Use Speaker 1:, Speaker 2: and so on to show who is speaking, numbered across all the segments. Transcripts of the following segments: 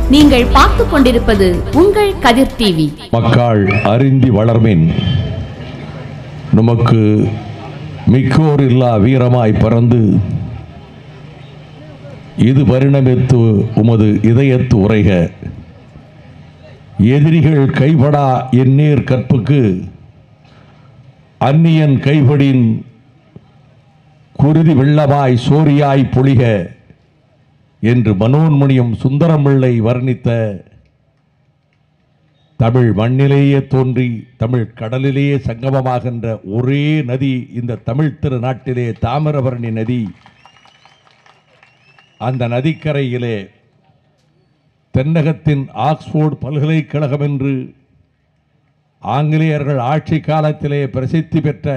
Speaker 1: நீங்கள் பார்த்துக் கொண்டிருப்பது உங்கள் கதிர் டிவி
Speaker 2: மக்கள் அறிந்தி வளர்மின் நமக்கு மிக்கோர் இல்லா வீரமாய் பிறந்து இது பரிணமித்து உமது இதயத்து உரைக எதிரிகள் கைபடா எந்நீர் கற்புக்கு அந்நியன் கைபடின் குருதி வெள்ளமாய் சோரியாய் பொழிக என்று மனோன்மணியும் சுந்தரம்பிள்ளை வர்ணித்த தமிழ் மண்ணிலேயே தோன்றி தமிழ் கடலிலேயே சங்கமமாகின்ற ஒரே நதி இந்த தமிழ் திருநாட்டிலே தாமிரபரணி நதி அந்த நதிக்கரையிலே தென்னகத்தின் ஆக்ஸ்போர்டு பல்கலைக்கழகம் என்று ஆங்கிலேயர்கள் ஆட்சி காலத்திலே பிரசித்தி பெற்ற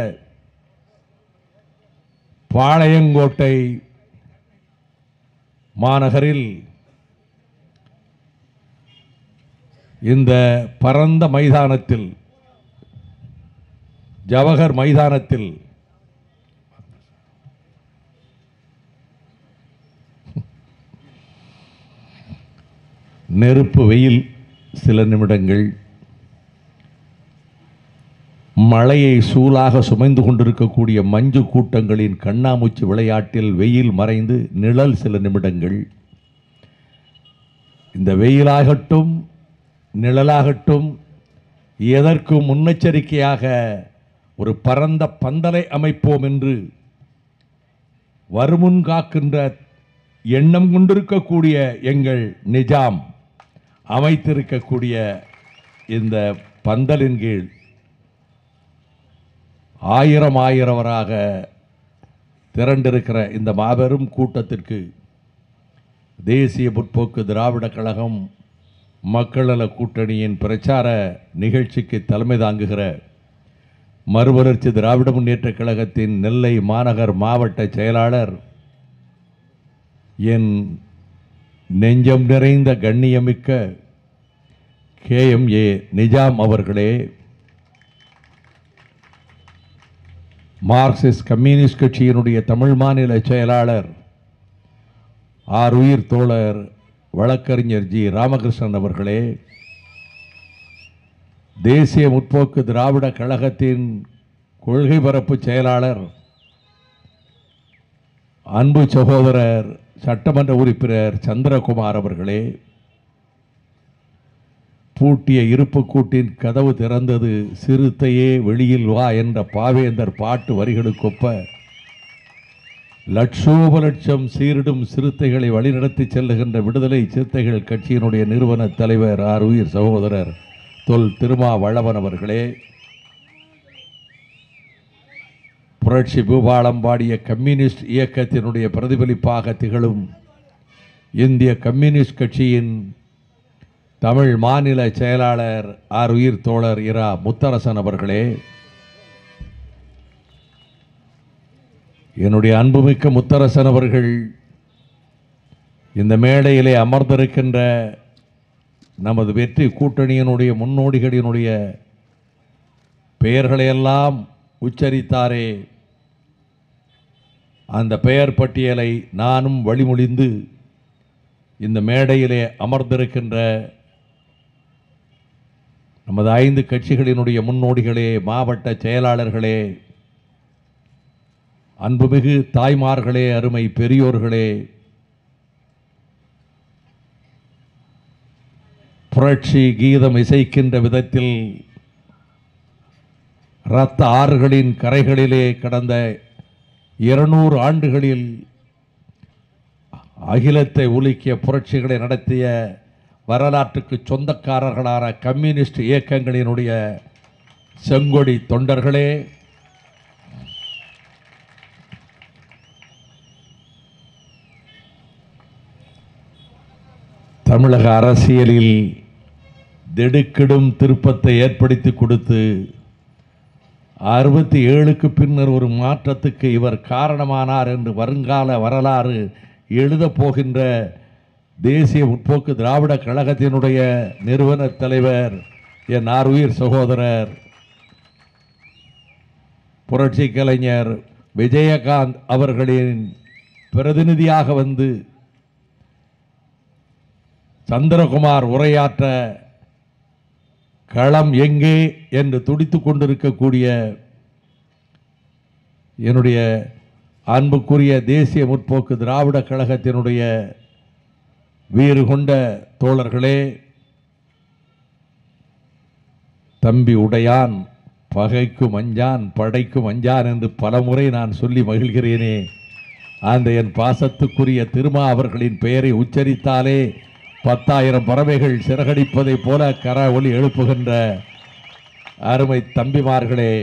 Speaker 2: பாளையங்கோட்டை மாநகரில் இந்த பரந்த மைதானத்தில் ஜவஹர் மைதானத்தில் நெருப்பு வெயில் சில நிமிடங்கள் மழையை சூலாக சுமைந்து கொண்டிருக்கக்கூடிய மஞ்சு கூட்டங்களின் கண்ணாமூச்சி விளையாட்டில் வெயில் மறைந்து நிழல் சில நிமிடங்கள் இந்த வெயிலாகட்டும் நிழலாகட்டும் எதற்கும் முன்னெச்சரிக்கையாக ஒரு பரந்த பந்தலை அமைப்போம் என்று வருமுன் காக்கின்ற எண்ணம் கொண்டிருக்கக்கூடிய எங்கள் நிஜாம் அமைத்திருக்கக்கூடிய இந்த பந்தலின் கீழ் ஆயிரம் ஆயிரவராக திரண்டிருக்கிற இந்த மாபெரும் கூட்டத்திற்கு தேசிய முற்போக்கு திராவிட கழகம் மக்கள் நல கூட்டணியின் பிரச்சார நிகழ்ச்சிக்கு தலைமை தாங்குகிற மறுமலர்ச்சி திராவிட முன்னேற்றக் கழகத்தின் நெல்லை மாநகர் மாவட்ட செயலாளர் என் நெஞ்சம் நிறைந்த கண்ணியமிக்க கேஎம்ஏ நிஜாம் அவர்களே மார்க்சிஸ்ட் கம்யூனிஸ்ட் கட்சியினுடைய தமிழ் மாநில செயலாளர் ஆர் உயிர் தோழர் வழக்கறிஞர் ஜி ராமகிருஷ்ணன் அவர்களே தேசிய முற்போக்கு திராவிட கழகத்தின் கொள்கை பரப்பு செயலாளர் அன்பு சகோதரர் சட்டமன்ற உறுப்பினர் சந்திரகுமார் அவர்களே பூட்டிய இருப்பு கூட்டின் கதவு திறந்தது சிறுத்தையே வெளியில் வா என்ற பாவேந்தர் பாட்டு வரிகளுக்கொப்ப லட்சோப லட்சம் சீரிடும் சிறுத்தைகளை வழிநடத்தி செல்லுகின்ற விடுதலை சிறுத்தைகள் கட்சியினுடைய நிறுவன தலைவர் ஆர் உயிர் சகோதரர் தொல் திருமாவளவன் அவர்களே புரட்சி பூபாலம் பாடிய கம்யூனிஸ்ட் இயக்கத்தினுடைய பிரதிபலிப்பாக திகழும் இந்திய கம்யூனிஸ்ட் கட்சியின் தமிழ் மாநில செயலாளர் ஆர் உயிர் தோழர் இரா முத்தரசன் அவர்களே என்னுடைய அன்புமிக்க முத்தரசன் அவர்கள் இந்த மேடையிலே அமர்ந்திருக்கின்ற நமது வெற்றி கூட்டணியினுடைய முன்னோடிகளினுடைய பெயர்களையெல்லாம் உச்சரித்தாரே அந்த பெயர் பட்டியலை நானும் வழிமொழிந்து இந்த மேடையிலே அமர்ந்திருக்கின்ற நமது ஐந்து கட்சிகளினுடைய முன்னோடிகளே மாவட்ட செயலாளர்களே அன்புமிகு தாய்மார்களே அருமை பெரியோர்களே புரட்சி கீதம் இசைக்கின்ற விதத்தில் இரத்த ஆறுகளின் கரைகளிலே கடந்த இருநூறு ஆண்டுகளில் அகிலத்தை உலுக்கிய புரட்சிகளை நடத்திய வரலாற்றுக்கு சொந்தக்காரர்களான கம்யூனிஸ்ட் இயக்கங்களினுடைய செங்கொடி தொண்டர்களே தமிழக அரசியலில் திடுக்கிடும் திருப்பத்தை ஏற்படுத்தி கொடுத்து அறுபத்தி ஏழுக்கு பின்னர் ஒரு மாற்றத்துக்கு இவர் காரணமானார் என்று வருங்கால வரலாறு எழுதப் போகின்ற தேசிய முற்போக்கு திராவிட கழகத்தினுடைய நிறுவன தலைவர் என் ஆர்வீர் சகோதரர் புரட்சி கலைஞர் விஜயகாந்த் அவர்களின் பிரதிநிதியாக வந்து சந்திரகுமார் உரையாற்ற களம் எங்கே என்று துடித்துக் கொண்டிருக்கக்கூடிய என்னுடைய அன்புக்குரிய தேசிய முற்போக்கு திராவிட கழகத்தினுடைய வீறு கொண்ட தோழர்களே தம்பி உடையான் பகைக்கும் அஞ்சான் படைக்கும் அஞ்சான் என்று பலமுறை நான் சொல்லி மகிழ்கிறேனே அந்த என் பாசத்துக்குரிய திருமா அவர்களின் பெயரை உச்சரித்தாலே பத்தாயிரம் பறவைகள் சிறகடிப்பதைப் போல கர ஒலி எழுப்புகின்ற அருமை தம்பிமார்களே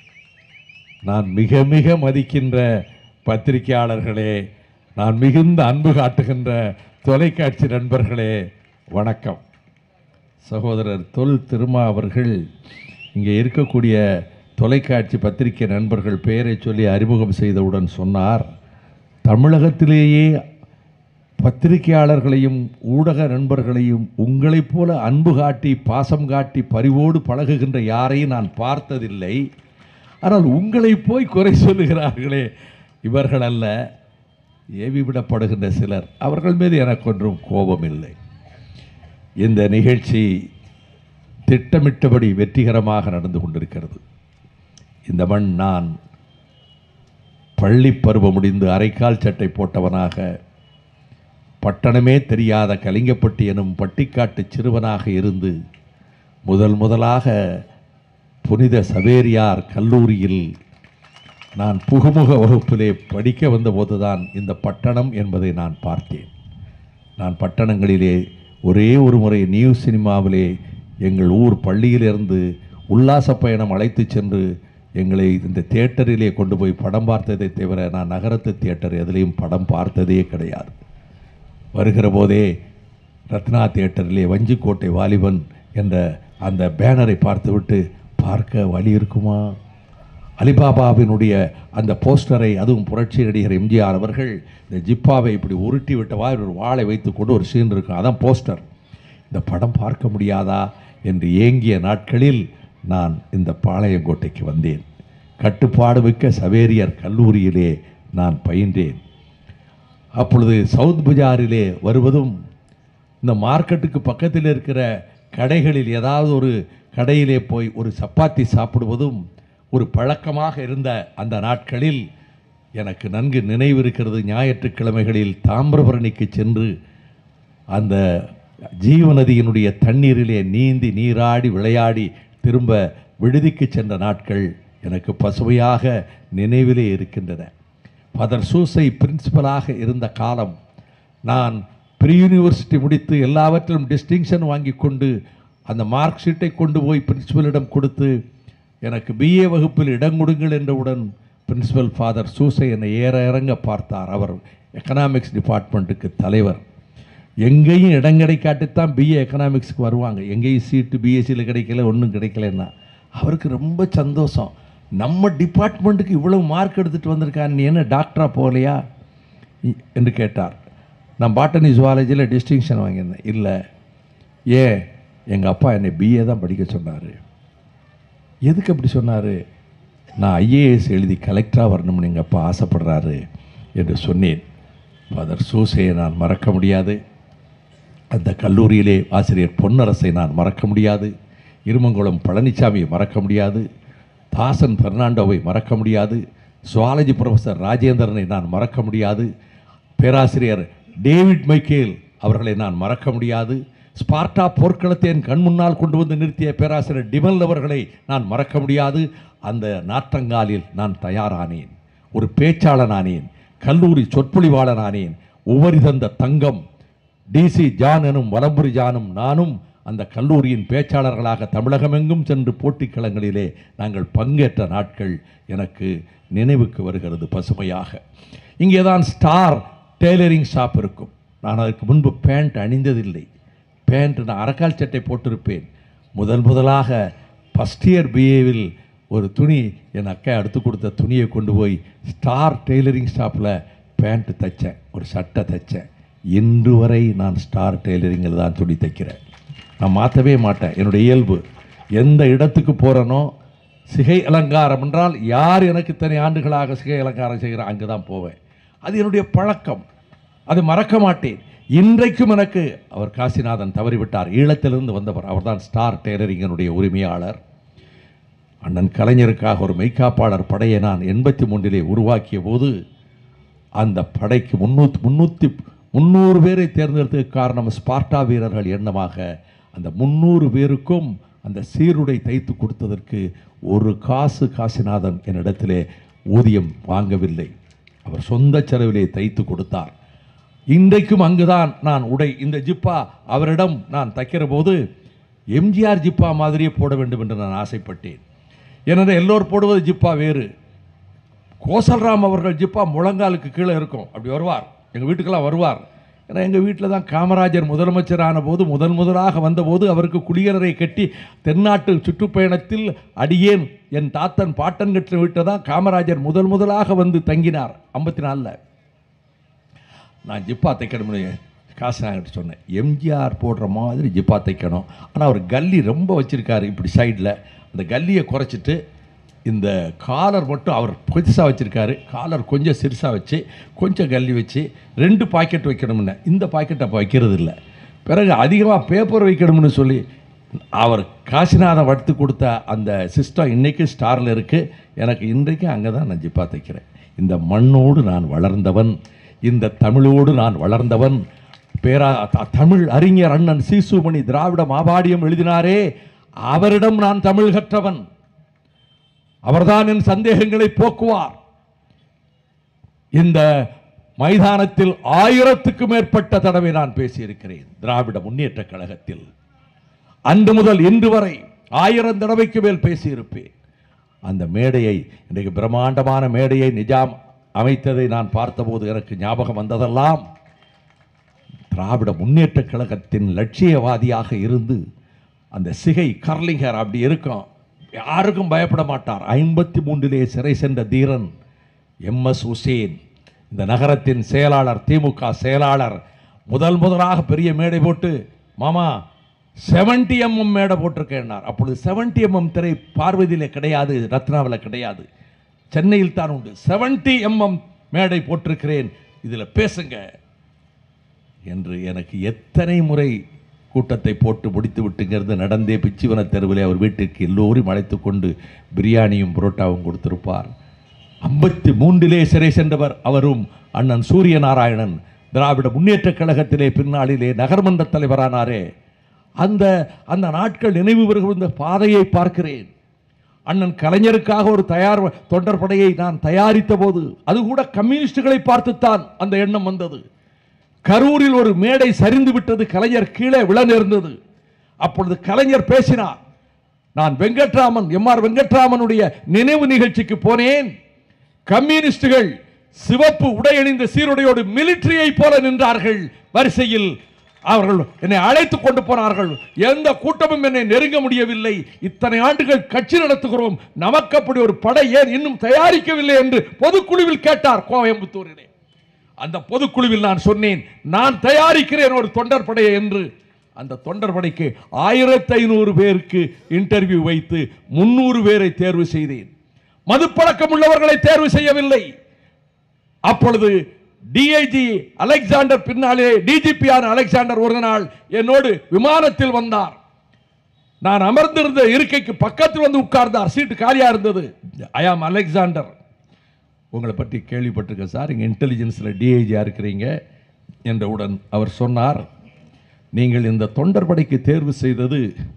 Speaker 2: நான் மிக மிக மதிக்கின்ற பத்திரிகையாளர்களே நான் மிகுந்த அன்பு காட்டுகின்ற தொலைக்காட்சி நண்பர்களே வணக்கம் சகோதரர் தொல் திருமா அவர்கள் இங்கே இருக்கக்கூடிய தொலைக்காட்சி பத்திரிகை நண்பர்கள் பெயரை சொல்லி அறிமுகம் செய்தவுடன் சொன்னார் தமிழகத்திலேயே பத்திரிகையாளர்களையும் ஊடக நண்பர்களையும் உங்களைப் போல அன்பு காட்டி பாசம் காட்டி பரிவோடு பழகுகின்ற யாரையும் நான் பார்த்ததில்லை ஆனால் உங்களை போய் குறை சொல்லுகிறார்களே இவர்கள் அல்ல ஏவி விடப்படுகின்ற சிலர் அவர்கள் மீது எனக்கு ஒன்றும் கோபம் இல்லை இந்த நிகழ்ச்சி திட்டமிட்டபடி வெற்றிகரமாக நடந்து கொண்டிருக்கிறது இந்த மண் நான் பள்ளி பருவம் முடிந்து அரைக்கால் சட்டை போட்டவனாக பட்டணமே தெரியாத கலிங்கப்பட்டி எனும் பட்டிக்காட்டு சிறுவனாக இருந்து முதல் முதலாக புனித சவேரியார் கல்லூரியில் நான் புகுமுக வகுப்பிலே படிக்க வந்தபோதுதான் இந்த பட்டணம் என்பதை நான் பார்த்தேன் நான் பட்டணங்களிலே ஒரே ஒரு முறை நியூ சினிமாவிலே எங்கள் ஊர் பள்ளியிலிருந்து உல்லாச பயணம் அழைத்து சென்று எங்களை இந்த தியேட்டரிலே கொண்டு போய் படம் பார்த்ததை தவிர நான் நகரத்து தியேட்டர் எதுலேயும் படம் பார்த்ததே கிடையாது வருகிற போதே ரத்னா தியேட்டரிலே வஞ்சிக்கோட்டை வாலிபன் என்ற அந்த பேனரை பார்த்துவிட்டு பார்க்க வழி இருக்குமா அலிபாபாவினுடைய அந்த போஸ்டரை அதுவும் புரட்சி நடிகர் எம்ஜிஆர் அவர்கள் இந்த ஜிப்பாவை இப்படி உருட்டி விட்டவா ஒரு வாளை வைத்துக்கொண்டு ஒரு சீன் இருக்கும் அதான் போஸ்டர் இந்த படம் பார்க்க முடியாதா என்று ஏங்கிய நாட்களில் நான் இந்த பாளையங்கோட்டைக்கு வந்தேன் கட்டுப்பாடு மிக்க சவேரியர் கல்லூரியிலே நான் பயின்றேன் அப்பொழுது சவுத் பஜாரிலே வருவதும் இந்த மார்க்கெட்டுக்கு பக்கத்தில் இருக்கிற கடைகளில் ஏதாவது ஒரு கடையிலே போய் ஒரு சப்பாத்தி சாப்பிடுவதும் ஒரு பழக்கமாக இருந்த அந்த நாட்களில் எனக்கு நன்கு நினைவு இருக்கிறது ஞாயிற்றுக்கிழமைகளில் தாமிரபரணிக்கு சென்று அந்த ஜீவநதியினுடைய தண்ணீரிலே நீந்தி நீராடி விளையாடி திரும்ப விடுதிக்கு சென்ற நாட்கள் எனக்கு பசுமையாக நினைவிலே இருக்கின்றன ஃபாதர் சூசை பிரின்சிபலாக இருந்த காலம் நான் ப்ரீ யூனிவர்சிட்டி முடித்து எல்லாவற்றிலும் டிஸ்டிங்ஷன் வாங்கி கொண்டு அந்த மார்க் ஷீட்டை கொண்டு போய் பிரின்சிபலிடம் கொடுத்து எனக்கு பிஏ வகுப்பில் இடம் கொடுங்கள் என்றவுடன் பிரின்சிபல் ஃபாதர் சூசை என்னை ஏற இறங்க பார்த்தார் அவர் எக்கனாமிக்ஸ் டிபார்ட்மெண்ட்டுக்கு தலைவர் எங்கேயும் இடம் கிடைக்காட்டித்தான் பிஏ எக்கனாமிக்ஸ்க்கு வருவாங்க எங்கேயும் சீட்டு பிஎஸ்சியில் கிடைக்கல ஒன்றும் கிடைக்கலன்னா அவருக்கு ரொம்ப சந்தோஷம் நம்ம டிபார்ட்மெண்ட்டுக்கு இவ்வளவு மார்க் எடுத்துகிட்டு வந்திருக்கான் நீ என்ன டாக்டரா போகலையா இ- என்று கேட்டார் நான் பாட்டனி ஜுவாலஜியில் டிஸ்டிங்ஷன் வாங்கியிருந்தேன் இல்லை ஏன் எங்கள் அப்பா என்னை பிஏ தான் படிக்க சொன்னார் எதுக்கு அப்படி சொன்னார் நான் ஐஏஎஸ் எழுதி கலெக்டராக வரணும்னு எங்கள் அப்பா ஆசைப்படுறாரு என்று சொன்னேன் ஃபாதர் சூசையை நான் மறக்க முடியாது அந்த கல்லூரியிலே ஆசிரியர் பொன்னரசை நான் மறக்க முடியாது இருமங்குளம் பழனிசாமியை மறக்க முடியாது தாசன் பெர்னாண்டோவை மறக்க முடியாது சுவாலஜி ப்ரொஃபஸர் ராஜேந்திரனை நான் மறக்க முடியாது பேராசிரியர் டேவிட் மைக்கேல் அவர்களை நான் மறக்க முடியாது ஸ்பார்ட்டா போர்க்களத்தை என் கண் முன்னால் கொண்டு வந்து நிறுத்திய பேராசிரியர் டிமல் அவர்களை நான் மறக்க முடியாது அந்த நாற்றங்காலில் நான் தயாரானேன் ஒரு பேச்சாளனானேன் கல்லூரி சொற்பொழிவாளனானேன் உவரி தந்த தங்கம் டிசி ஜான் எனும் வலம்புரி ஜானும் நானும் அந்த கல்லூரியின் பேச்சாளர்களாக தமிழகமெங்கும் சென்று போட்டிக் களங்களிலே நாங்கள் பங்கேற்ற நாட்கள் எனக்கு நினைவுக்கு வருகிறது பசுமையாக இங்கே தான் ஸ்டார் டெய்லரிங் ஷாப் இருக்கும் நான் அதற்கு முன்பு பேண்ட் அணிந்ததில்லை பேண்ட் நான் அரக்கால் சட்டை போட்டிருப்பேன் முதல் முதலாக ஃபஸ்ட் இயர் பிஏவில் ஒரு துணி என் அக்கா எடுத்து கொடுத்த துணியை கொண்டு போய் ஸ்டார் டெய்லரிங் ஷாப்பில் பேண்ட்டு தைச்சேன் ஒரு சட்டை தைச்சேன் இன்று வரை நான் ஸ்டார் டெய்லரிங்கில் தான் துணி தைக்கிறேன் நான் மாற்றவே மாட்டேன் என்னுடைய இயல்பு எந்த இடத்துக்கு போகிறேனோ சிகை அலங்காரம் என்றால் யார் எனக்கு இத்தனை ஆண்டுகளாக சிகை அலங்காரம் செய்கிறேன் அங்கே தான் போவேன் அது என்னுடைய பழக்கம் அது மறக்க மாட்டேன் இன்றைக்கும் எனக்கு அவர் காசிநாதன் தவறிவிட்டார் ஈழத்திலிருந்து வந்தவர் அவர்தான் ஸ்டார் டெய்லரிங்கனுடைய உரிமையாளர் அண்ணன் கலைஞருக்காக ஒரு மெய்க்காப்பாளர் படையை நான் எண்பத்தி மூன்றிலே உருவாக்கிய போது அந்த படைக்கு முன்னூற்றி முன்னூற்றி முந்நூறு பேரை தேர்ந்தெடுத்ததுக்கு காரணம் ஸ்பார்ட்டா வீரர்கள் எண்ணமாக அந்த முந்நூறு பேருக்கும் அந்த சீருடை தைத்து கொடுத்ததற்கு ஒரு காசு காசிநாதன் என்னிடத்திலே ஊதியம் வாங்கவில்லை அவர் சொந்த செலவிலே தைத்து கொடுத்தார் இன்றைக்கும் அங்குதான் நான் உடை இந்த ஜிப்பா அவரிடம் நான் தைக்கிற போது எம்ஜிஆர் ஜிப்பா மாதிரியே போட வேண்டும் என்று நான் ஆசைப்பட்டேன் ஏனென்றால் எல்லோர் போடுவது ஜிப்பா வேறு கோசல்ராம் அவர்கள் ஜிப்பா முழங்காலுக்கு கீழே இருக்கும் அப்படி வருவார் எங்கள் வீட்டுக்கெல்லாம் வருவார் ஏன்னா எங்கள் வீட்டில் தான் காமராஜர் முதலமைச்சரான போது முதல் முதலாக வந்தபோது அவருக்கு குளியலறை கட்டி தென்னாட்டு சுற்றுப்பயணத்தில் அடியேன் என் தாத்தன் பாட்டன் கட்டின வீட்டை தான் காமராஜர் முதல் முதலாக வந்து தங்கினார் ஐம்பத்தி நாலில் நான் ஜிப்பா தைக்கணும்னு காசினாங்கிட்ட சொன்னேன் எம்ஜிஆர் போடுற மாதிரி ஜிப்பா தைக்கணும் ஆனால் அவர் கல்லி ரொம்ப வச்சுருக்காரு இப்படி சைடில் அந்த கல்லியை குறைச்சிட்டு இந்த காலர் மட்டும் அவர் பெருசாக வச்சுருக்காரு காலர் கொஞ்சம் சிறுசாக வச்சு கொஞ்சம் கல்லி வச்சு ரெண்டு பாக்கெட் வைக்கணும்னு இந்த பாக்கெட் அப்போ வைக்கிறது இல்லை பிறகு அதிகமாக பேப்பர் வைக்கணும்னு சொல்லி அவர் காசிநாதன் வடுத்து கொடுத்த அந்த சிஸ்டம் இன்றைக்கும் ஸ்டாரில் இருக்குது எனக்கு இன்றைக்கு அங்கே தான் நான் ஜிப்பா தைக்கிறேன் இந்த மண்ணோடு நான் வளர்ந்தவன் இந்த தமிழோடு நான் வளர்ந்தவன் பேரா த- தமிழ் அறிஞர் அண்ணன் சீசுமணி திராவிட மாபாடியம் எழுதினாரே அவரிடம் நான் தமிழ் கற்றவன் அவர்தான் என் சந்தேகங்களை போக்குவார் இந்த மைதானத்தில் ஆயிரத்துக்கும் மேற்பட்ட தடவை நான் பேசியிருக்கிறேன் திராவிட முன்னேற்ற கழகத்தில் அன்று முதல் இன்று வரை ஆயிரம் தடவைக்கு மேல் பேசியிருப்பேன் அந்த மேடையை இன்றைக்கு பிரம்மாண்டமான மேடையை நிஜாம் அமைத்ததை நான் பார்த்தபோது எனக்கு ஞாபகம் வந்ததெல்லாம் திராவிட முன்னேற்ற கழகத்தின் லட்சியவாதியாக இருந்து அந்த சிகை கர்லிங்கர் அப்படி இருக்கும் யாருக்கும் பயப்பட மாட்டார் ஐம்பத்தி மூன்றிலே சிறை சென்ற தீரன் எம் எஸ் உசேன் இந்த நகரத்தின் செயலாளர் திமுக செயலாளர் முதல் முதலாக பெரிய மேடை போட்டு மாமா செவன்டி எம்எம் மேடை போட்டிருக்கேன்னார் அப்பொழுது செவன்டி எம்எம் திரை பார்வதியிலே கிடையாது ரத்னாவில் கிடையாது சென்னையில் தான் உண்டு செவன்டி எம்எம் மேடை போட்டிருக்கிறேன் இதில் பேசுங்க என்று எனக்கு எத்தனை முறை கூட்டத்தை போட்டு முடித்து விட்டுங்கிறது நடந்தே பிச்சிவன தெருவிலே அவர் வீட்டுக்கு எல்லோரும் அழைத்து கொண்டு பிரியாணியும் புரோட்டாவும் கொடுத்திருப்பார் ஐம்பத்தி மூன்றிலே சிறை சென்றவர் அவரும் அண்ணன் சூரிய நாராயணன் திராவிட முன்னேற்றக் கழகத்திலே பின்னாளிலே நகர்மன்ற தலைவரானாரே அந்த அந்த நாட்கள் நினைவு வருகிற பாதையை பார்க்கிறேன் அண்ணன் கலைஞருக்காக ஒரு தயார் தொண்டர் படையை நான் தயாரித்த போது அது கூட கம்யூனிஸ்டுகளை பார்த்துத்தான் அந்த எண்ணம் வந்தது கரூரில் ஒரு மேடை சரிந்து விட்டது கலைஞர் கீழே விழ நேர்ந்தது அப்பொழுது கலைஞர் பேசினார் நான் வெங்கட்ராமன் எம் ஆர் வெங்கட்ராமனுடைய நினைவு நிகழ்ச்சிக்கு போனேன் கம்யூனிஸ்டுகள் சிவப்பு உடை அணிந்த சீருடையோடு மிலிட்டரியை போல நின்றார்கள் வரிசையில் அவர்கள் என்னை அழைத்து கொண்டு போனார்கள் எந்த கூட்டமும் என்னை நெருங்க முடியவில்லை இத்தனை ஆண்டுகள் கட்சி நடத்துகிறோம் நமக்கு அப்படி ஒரு படை ஏன் இன்னும் தயாரிக்கவில்லை என்று பொதுக்குழுவில் கேட்டார் கோயம்புத்தூரிலே அந்த பொதுக்குழுவில் நான் சொன்னேன் நான் தயாரிக்கிறேன் ஒரு தொண்டர் படையை என்று அந்த தொண்டர் படைக்கு ஆயிரத்தி ஐநூறு பேருக்கு இன்டர்வியூ வைத்து முன்னூறு பேரை தேர்வு செய்தேன் மதுப்பழக்கம் உள்ளவர்களை தேர்வு செய்யவில்லை அப்பொழுது டிஐஜி அலெக்சாண்டர் பின்னாலே டிஜிபி ஆன அலெக்சாண்டர் ஒரு நாள் என்னோடு விமானத்தில் வந்தார் நான் அமர்ந்திருந்த இருக்கைக்கு பக்கத்தில் வந்து உட்கார்ந்தார் சீட்டு காலியா இருந்தது ஐ ஆம் அலெக்சாண்டர் உங்களை பற்றி கேள்விப்பட்டிருக்கேன் சார் இங்கே இன்டெலிஜென்ஸில் டிஐஜியாக இருக்கிறீங்க என்றவுடன் அவர் சொன்னார் நீங்கள் இந்த தொண்டர் படைக்கு தேர்வு செய்தது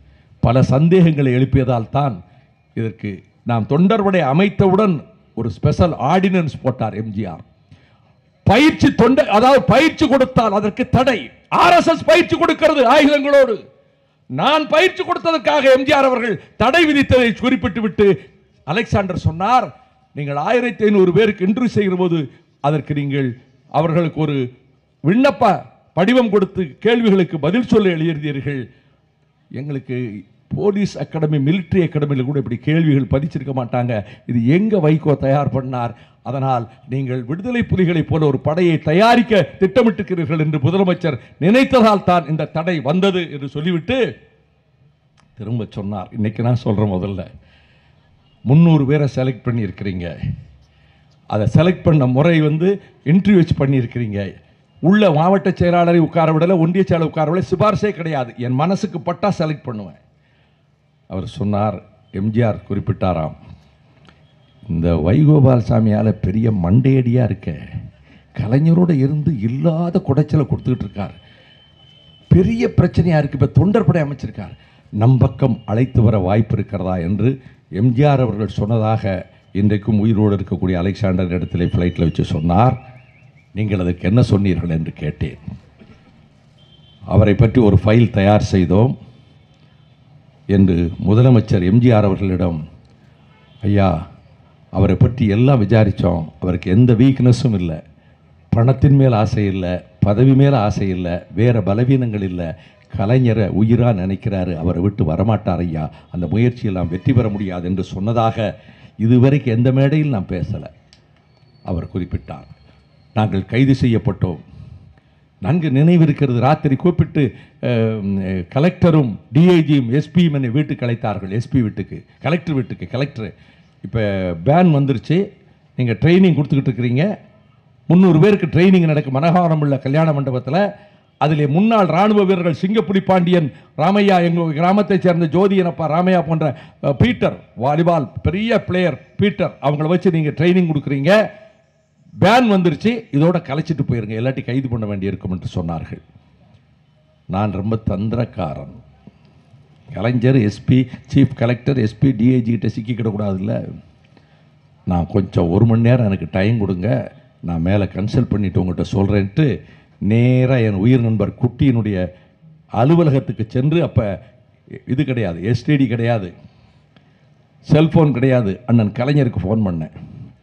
Speaker 2: பல சந்தேகங்களை எழுப்பியதால் தான் இதற்கு நாம் தொண்டர் படை அமைத்தவுடன் ஒரு ஸ்பெஷல் ஆர்டினன்ஸ் போட்டார் எம்ஜிஆர் பயிற்சி தொண்டை அதாவது பயிற்சி கொடுத்தால் அதற்கு தடை ஆர்எஸ்எஸ் பயிற்சி கொடுக்கிறது ஆயுதங்களோடு நான் பயிற்சி கொடுத்ததற்காக எம்ஜிஆர் அவர்கள் தடை விதித்ததை குறிப்பிட்டு விட்டு அலெக்சாண்டர் சொன்னார் நீங்கள் ஆயிரத்தி ஐநூறு பேருக்கு இன்டர்வியூ செய்கிற போது அதற்கு நீங்கள் அவர்களுக்கு ஒரு விண்ணப்ப படிவம் கொடுத்து கேள்விகளுக்கு பதில் சொல்ல எழுதியிருந்தீர்கள் எங்களுக்கு போலீஸ் அகாடமி மிலிட்டரி அகாடமியில் கூட இப்படி கேள்விகள் பதிச்சிருக்க மாட்டாங்க இது எங்க வைகோ தயார் பண்ணார் அதனால் நீங்கள் விடுதலை புலிகளைப் போல ஒரு படையை தயாரிக்க திட்டமிட்டிருக்கிறீர்கள் என்று முதலமைச்சர் நினைத்ததால் தான் இந்த தடை வந்தது என்று சொல்லிவிட்டு திரும்ப சொன்னார் இன்னைக்கு நான் சொல்றேன் முதல்ல முந்நூறு பேரை செலக்ட் பண்ணியிருக்கிறீங்க அதை செலக்ட் பண்ண முறை வந்து இன்டர்வியூ வச்சு பண்ணியிருக்கிறீங்க உள்ள மாவட்ட செயலாளரை உட்கார விடலை ஒன்றிய செயலாளர் உட்கார விடலை சிபாரிசே கிடையாது என் மனசுக்கு பட்டா செலக்ட் பண்ணுவேன் அவர் சொன்னார் எம்ஜிஆர் குறிப்பிட்டாராம் இந்த வைகோபால் சாமியால் பெரிய மண்டையடியாக இருக்க கலைஞரோடு இருந்து இல்லாத குடைச்சலை கொடுத்துக்கிட்டு இருக்கார் பெரிய பிரச்சனையாக இருக்குது இப்போ தொண்டர்படை அமைச்சிருக்கார் நம் பக்கம் அழைத்து வர வாய்ப்பு இருக்கிறதா என்று எம்ஜிஆர் அவர்கள் சொன்னதாக இன்றைக்கும் உயிரோடு இருக்கக்கூடிய அலெக்சாண்டர் இடத்துல ஃப்ளைட்டில் வச்சு சொன்னார் நீங்கள் அதுக்கு என்ன சொன்னீர்கள் என்று கேட்டேன் அவரை பற்றி ஒரு ஃபைல் தயார் செய்தோம் என்று முதலமைச்சர் எம்ஜிஆர் அவர்களிடம் ஐயா அவரை பற்றி எல்லாம் விசாரித்தோம் அவருக்கு எந்த வீக்னஸும் இல்லை பணத்தின் மேல் ஆசை இல்லை பதவி மேல் ஆசை இல்லை வேறு பலவீனங்கள் இல்லை கலைஞரை உயிராக நினைக்கிறாரு அவரை விட்டு வரமாட்டார் ஐயா அந்த முயற்சியில் நாம் வெற்றி பெற முடியாது என்று சொன்னதாக இதுவரைக்கும் எந்த மேடையில் நான் பேசலை அவர் குறிப்பிட்டார் நாங்கள் கைது செய்யப்பட்டோம் நன்கு நினைவிருக்கிறது ராத்திரி கூப்பிட்டு அஹ், கலெக்டரும் டிஐஜியும் எஸ்பியும் என்னை வீட்டுக்கு அழைத்தார்கள் எஸ்பி வீட்டுக்கு கலெக்டர் வீட்டுக்கு கலெக்டர் இப்போ பேன் வந்துருச்சு நீங்கள் ட்ரைனிங் கொடுத்துக்கிட்டு இருக்கிறீங்க முந்நூறு பேருக்கு ட்ரைனிங் நடக்கும் மனகாரம் உள்ள கல்யாண மண்டபத்தில் அதிலே முன்னாள் ராணுவ வீரர்கள் சிங்கப்புலி பாண்டியன் ராமையா எங்கள் கிராமத்தைச் சேர்ந்த ஜோதியனப்பா ராமையா போன்ற அஹ், பீட்டர் வாலிபால் பெரிய பிளேயர் பீட்டர் அவங்கள வச்சு நீங்கள் ட்ரைனிங் கொடுக்குறீங்க பேன் வந்துருச்சு இதோட கலைச்சிட்டு போயிருங்க இல்லாட்டி கைது பண்ண வேண்டியிருக்கும் என்று சொன்னார்கள் நான் ரொம்ப தந்திரக்காரன் Kalaignar SP chief collector SP DIG கிட்ட சிக்கிக்கிடக்கூடாதுல்ல நான் கொஞ்சம் ஒரு மணி நேரம் எனக்கு டைம் கொடுங்க நான் மேலே கன்சல்ட் பண்ணிட்டு உங்கள்கிட்ட சொல்கிறேன்ட்டு நேராக என் உயிர் நண்பர் குட்டியினுடைய அலுவலகத்துக்கு சென்று அப்போ இது கிடையாது எஸ்டிடி கிடையாது செல்ஃபோன் கிடையாது அண்ணன் கலைஞருக்கு ஃபோன் பண்ணேன்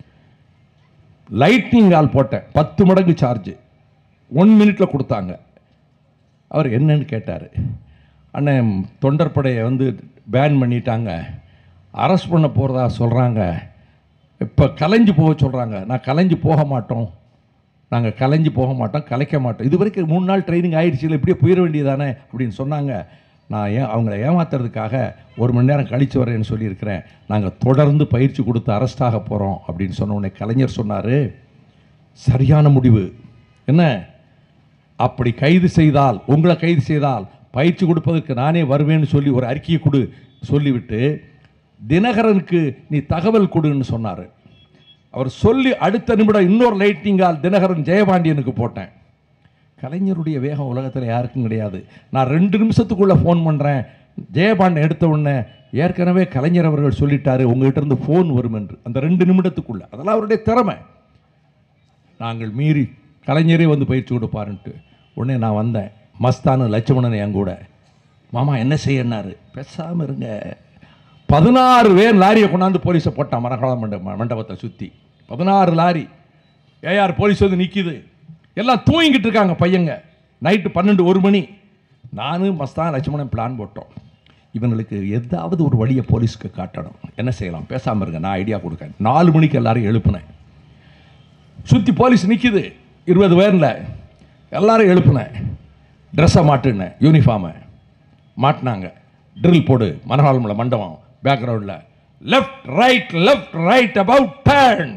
Speaker 2: லைட்னிங் கால் போட்டேன் பத்து மடங்கு சார்ஜ் ஒன் மினிட்ல கொடுத்தாங்க அவர் என்னன்னு கேட்டார் அண்ணன் தொண்டர்படையை வந்து பேன் பண்ணிட்டாங்க அரெஸ்ட் பண்ண போகிறதா சொல்கிறாங்க இப்போ கலைஞ்சு போக சொல்கிறாங்க நான் கலைஞ்சு போக மாட்டோம் நாங்கள் கலைஞ்சு போக மாட்டோம் கலைக்க மாட்டோம் இது வரைக்கும் மூணு நாள் ட்ரைனிங் ஆயிடுச்சு இல்லை இப்படியே போயிட வேண்டியதானே அப்படின்னு சொன்னாங்க நான் ஏன் அவங்கள ஏமாத்துறதுக்காக ஒரு மணி நேரம் கழித்து வரேன்னு சொல்லியிருக்கிறேன் நாங்கள் தொடர்ந்து பயிற்சி கொடுத்து அரெஸ்ட் ஆக போகிறோம் அப்படின்னு சொன்ன உடனே கலைஞர் சொன்னார் சரியான முடிவு என்ன அப்படி கைது செய்தால் உங்களை கைது செய்தால் பயிற்சி கொடுப்பதற்கு நானே வருவேன்னு சொல்லி ஒரு அறிக்கையை கொடு சொல்லிவிட்டு தினகரனுக்கு நீ தகவல் கொடுன்னு சொன்னார் அவர் சொல்லி அடுத்த நிமிடம் இன்னொரு லைட்டிங்கால் தினகரன் ஜெயபாண்டியனுக்கு போட்டேன் கலைஞருடைய வேகம் உலகத்தில் யாருக்கும் கிடையாது நான் ரெண்டு நிமிஷத்துக்குள்ளே ஃபோன் பண்ணுறேன் ஜெயபாண்டன் எடுத்த உடனே ஏற்கனவே கலைஞர் அவர்கள் சொல்லிட்டாரு உங்ககிட்ட இருந்து ஃபோன் வரும் என்று அந்த ரெண்டு நிமிடத்துக்குள்ள அதெல்லாம் அவருடைய திறமை நாங்கள் மீறி கலைஞரே வந்து பயிற்சி கொடுப்பாருன்ட்டு உடனே நான் வந்தேன் மஸ்தானு லட்சுமணன் என் கூட மாமா என்ன செய்யனாரு பேசாமல் இருங்க பதினாறு பேர் லாரியை கொண்டாந்து போலீஸை போட்டான் மரகால மண்டப மண்டபத்தை சுற்றி பதினாறு லாரி ஏஆர் போலீஸ் வந்து நிற்கிது எல்லாம் தூங்கிட்டு இருக்காங்க பையங்க நைட்டு பன்னெண்டு ஒரு மணி நானும் மஸ்தான் லட்சுமணன் பிளான் போட்டோம் இவங்களுக்கு ஏதாவது ஒரு வழியை போலீஸ்க்கு காட்டணும் என்ன செய்யலாம் பேசாமல் இருங்க நான் ஐடியா கொடுக்கேன் நாலு மணிக்கு எல்லாரும் எழுப்புனேன் சுற்றி போலீஸ் நிற்கிது இருபது பேரில் எல்லாரும் எழுப்புனேன் ட்ரெஸ்ஸை மாட்டுனேன் யூனிஃபார்மை மாட்டினாங்க ட்ரில் போடு மனஹால்மல மண்டபம் பேக்ரவுண்டில் left right left right about turn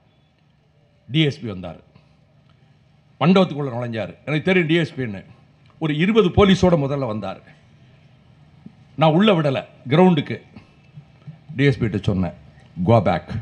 Speaker 2: DSP வந்தார் மண்டபத்துக்குள்ளே நுழைஞ்சார் எனக்கு தெரியும் டிஎஸ்பின்னு ஒரு இருபது போலீஸோட முதல்ல வந்தார் நான் உள்ளே விடலை கிரவுண்டுக்கு டிஎஸ்பிகிட்ட சொன்னேன் கோ பேக்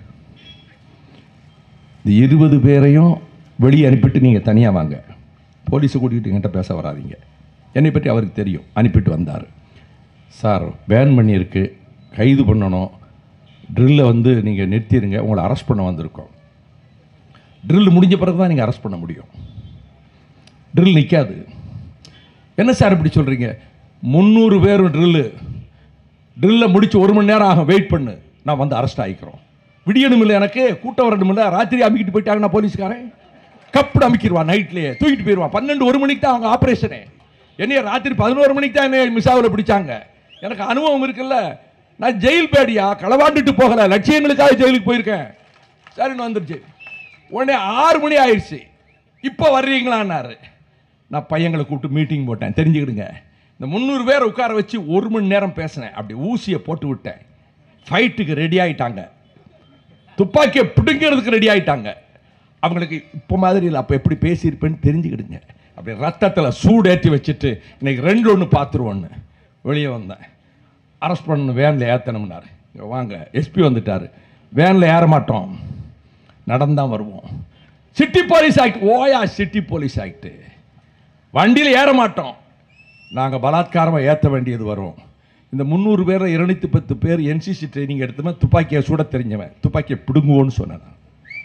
Speaker 2: இந்த இருபது பேரையும் வெளியே அனுப்பிட்டு நீங்கள் தனியாக வாங்க போலீஸை கூட்டிகிட்டு என்கிட்ட பேச வராதீங்க என்னை பற்றி அவருக்கு தெரியும் அனுப்பிட்டு வந்தார் சார் பேன் பண்ணியிருக்கு கைது பண்ணணும் ட்ரில்லை வந்து நீங்கள் நிறுத்திடுங்க உங்களை அரெஸ்ட் பண்ண வந்திருக்கோம் ட்ரில் முடிஞ்ச பிறகு தான் நீங்கள் அரெஸ்ட் பண்ண முடியும் ட்ரில் நிற்காது என்ன சார் இப்படி சொல்கிறீங்க முந்நூறு பேரும் ட்ரில்லு ட்ரில்லை முடிச்சு ஒரு மணி நேரம் ஆகும் வெயிட் பண்ணு நான் வந்து அரெஸ்ட் ஆகிக்கிறோம் விடியணும் இல்லை எனக்கு கூட்டம் வரணும் இல்லை ராத்திரி அமைக்கிட்டு போயிட்டாங்கன்னா போலீஸ்காரன் கப்புடு அமைக்கிடுவான் நைட்லேயே தூக்கிட்டு போயிடுவான் பன்னெண்டு ஒரு மணிக்கு தான் அவங்க ஆப்ரேஷனே என்னைய ராத்திரி பதினோரு மணிக்கு தான் என்ன மிசாவில் பிடிச்சாங்க எனக்கு அனுபவம் இருக்குல்ல நான் ஜெயில் பேடியா களவாண்டுட்டு போகல லட்சியங்களுக்காக ஜெயிலுக்கு போயிருக்கேன் சரின்னு வந்துருச்சு உடனே ஆறு மணி ஆயிடுச்சு இப்போ வர்றீங்களான்னாரு நான் பையங்களை கூப்பிட்டு மீட்டிங் போட்டேன் தெரிஞ்சுக்கிடுங்க இந்த முந்நூறு பேரை உட்கார வச்சு ஒரு மணி நேரம் பேசினேன் அப்படி ஊசியை போட்டு விட்டேன் ஃபைட்டுக்கு ரெடி ஆயிட்டாங்க துப்பாக்கியை பிடுங்கிறதுக்கு ரெடி ஆயிட்டாங்க
Speaker 3: அவங்களுக்கு இப்போ மாதிரி இல்லை அப்போ எப்படி பேசியிருப்பேன்னு தெரிஞ்சுக்கிடுங்க அப்படி ரத்தத்தில் சூடேற்றி வச்சுட்டு இன்னைக்கு ரெண்டு ஒன்று பார்த்துருவோன்னு வெளியே வந்தேன் அரெஸ்ட் பண்ணணும் வேனில் ஏற்றணும்னாரு இங்க வாங்க எஸ்பி வந்துட்டார் வேனில் ஏற மாட்டோம் நடந்தான் வருவோம் சிட்டி போலீஸ் ஆக்ட் ஓயா சிட்டி போலீஸ் ஆக்ட் வண்டியில் ஏற மாட்டோம் நாங்கள் பலாத்காரமாக ஏற்ற வேண்டியது வரும் இந்த முந்நூறு பேரில் இருநூத்தி பத்து பேர் என்சிசி ட்ரைனிங் எடுத்தவன் துப்பாக்கியை சுட தெரிஞ்சவன் துப்பாக்கியை பிடுங்குவோன்னு சொன்னேன் நான்.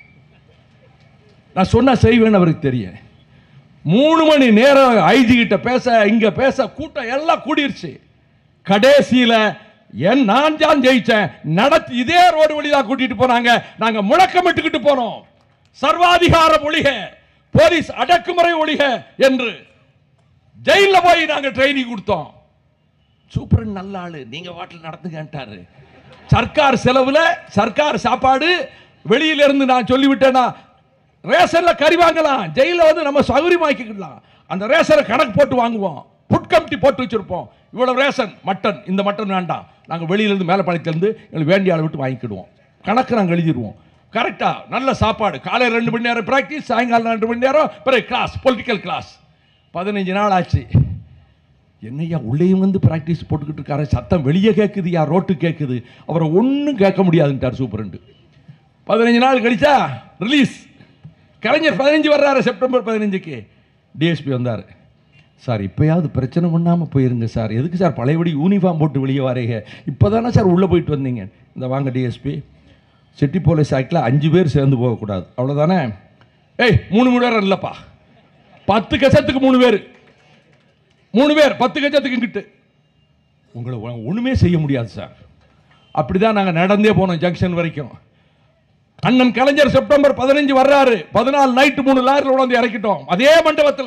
Speaker 3: நான் சொன்னா செய்வேன்னு அவருக்கு தெரியும் மூணு மணி நேரம் ஐஜி கிட்ட பேச இங்க பேச கூட்டம் எல்லாம் கூடிருச்சு கடைசியில என் நான் தான் ஜெயிச்சேன் நடத்தி இதே ரோடு வழியா கூட்டிட்டு போனாங்க நாங்க முழக்கமிட்டுக்கிட்டு போனோம் சர்வாதிகாரம் ஒழிக போலீஸ் அடக்குமுறை ஒழிக என்று ஜெயில போய் நாங்க ட்ரைனிங் கொடுத்தோம் சூப்பர் நல்ல ஆளு நீங்க வாட்டில் நடந்துங்கன்ட்டாரு சர்க்கார் செலவுல சர்க்கார் சாப்பாடு வெளியில இருந்து நான் சொல்லிவிட்டேன்னா ரேஷன்ல கறி வாங்கலாம் ஜெயில வந்து நம்ம சௌகரியமாக்கிக்கலாம் அந்த ரேஷனை கணக்கு போட்டு வாங்குவோம் ஃபுட் கமிட்டி போட்டு வச்சிருப்போம் இவ்வளவு ரேஷன் மட்டன் இந்த மட்டன் வேண்டாம் நாங்கள் வெளியிலேருந்து மேலப்பாளையத்துலேருந்து எங்களுக்கு வேண்டிய அளவு விட்டு வாங்கிக்கிடுவோம் கணக்கு நாங்கள் எழுதிடுவோம் கரெக்டாக நல்ல சாப்பாடு காலையில் ரெண்டு மணி நேரம் ப்ராக்டிஸ் சாயங்காலம் ரெண்டு மணி நேரம் பிறகு கிளாஸ் பொலிட்டிக்கல் கிளாஸ் பதினஞ்சு நாள் ஆச்சு என்னய்யா உள்ளேயும் வந்து ப்ராக்டிஸ் போட்டுக்கிட்டு இருக்காரு சத்தம் வெளியே கேட்குதுயா ரோட்டு கேட்குது அவரை ஒன்றும் கேட்க முடியாதுன்ட்டார் சூப்பரண்டு பதினஞ்சு நாள் கழிச்சா ரிலீஸ் கலைஞர் பதினஞ்சு வர்றாரு செப்டம்பர் பதினஞ்சுக்கு டிஎஸ்பி வந்தார் சார் இப்போயாவது பிரச்சனை பண்ணாமல் போயிருங்க சார் எதுக்கு சார் பழையபடி யூனிஃபார்ம் போட்டு வெளியே வரீங்க இப்போ தானே சார் உள்ளே போயிட்டு வந்தீங்க இந்த வாங்க டிஎஸ்பி சிட்டி போலீஸ் ஆக்டில் அஞ்சு பேர் சேர்ந்து போகக்கூடாது அவ்வளோதானே ஏய் மூணு மூணு பேர் இல்லைப்பா பத்து கசத்துக்கு மூணு பேர் மூணு பேர் பத்து கஜத்துக்கு இங்கிட்டு உங்களை ஒ- ஒண்ணுமே செய்ய முடியாது சார் அப்படிதான் நாங்க நடந்தே போனோம் ஜங்ஷன் வரைக்கும் அண்ணன் கலைஞர் செப்டம்பர் பதினஞ்சு வர்றாரு பதினாலு நைட்டு மூணு லாரியில் உணர்ந்து இறக்கிட்டோம் அதே மண்டபத்தில்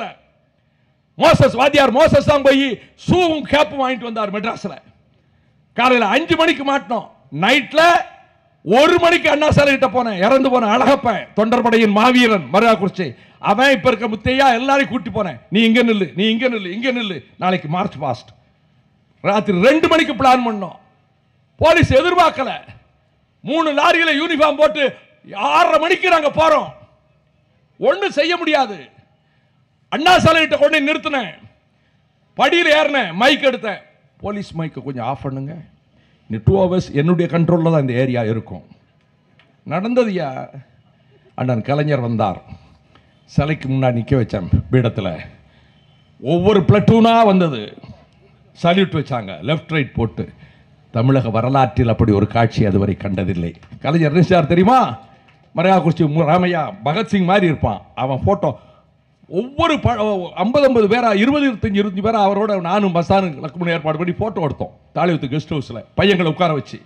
Speaker 3: மோசஸ் வாத்தியார் மோசஸ் தான் போய் ஷூவும் கேப்பும் வாங்கிட்டு வந்தார் மெட்ராஸ்ல காலையில் அஞ்சு மணிக்கு மாட்டினோம் நைட்ல ஒரு மணிக்கு அண்ணா சாலை கிட்ட போனேன் இறந்து போன அழகப்பன் தொண்டர்படையின் மாவீரன் மருகா குறிச்சி அவன் இப்ப இருக்க முத்தையா எல்லாரையும் கூட்டி போனேன் நீ இங்க நில்லு நீ இங்க நில்லு இங்க நில்லு நாளைக்கு மார்ச் பாஸ்ட் ராத்திரி ரெண்டு மணிக்கு பிளான் பண்ணோம் போலீஸ் எதிர்பார்க்கல மூணு லாரியில யூனிஃபார்ம் போட்டு ஆறரை மணிக்கு நாங்க போறோம் ஒண்ணும் செய்ய முடியாது அண்ணா சாலை கிட்ட கொண்டு போய் நிறுத்தினேன் படியில் ஏறினேன் மைக் எடுத்தேன் போலீஸ் மைக்கை கொஞ்சம் ஆஃப் பண்ணுங்க இந்த டூ ஹவர்ஸ் என்னுடைய கண்ட்ரோலில் தான் இந்த ஏரியா இருக்கும் நடந்ததுயா அண்ணன் கலைஞர் வந்தார் சிலைக்கு முன்னாடி நிற்க வச்சேன் பீடத்தில் ஒவ்வொரு பிளட்டூனாக வந்தது சல்யூட் வச்சாங்க லெஃப்ட் ரைட் போட்டு தமிழக வரலாற்றில் அப்படி ஒரு காட்சி அதுவரை கண்டதில்லை கலைஞர் என்ன செய்தார் தெரியுமா மரையாக்குறிச்சி மு- ராமையா பகத்சிங் மாதிரி இருப்பான் அவன் ஃபோட்டோ ஒவ்வொரு ப ஐம்பது ஐம்பது பேரா இருபது இருபத்தஞ்சு இருபத்தஞ்சு பேரா அவரோட நானும் பசானும் லக்ஷ்மண் ஏற்பாடு பண்ணி ஃபோட்டோ எடுத்தோம் தாலியத்து கெஸ்ட் ஹவுஸில் பையங்களை உட்கார வச்சு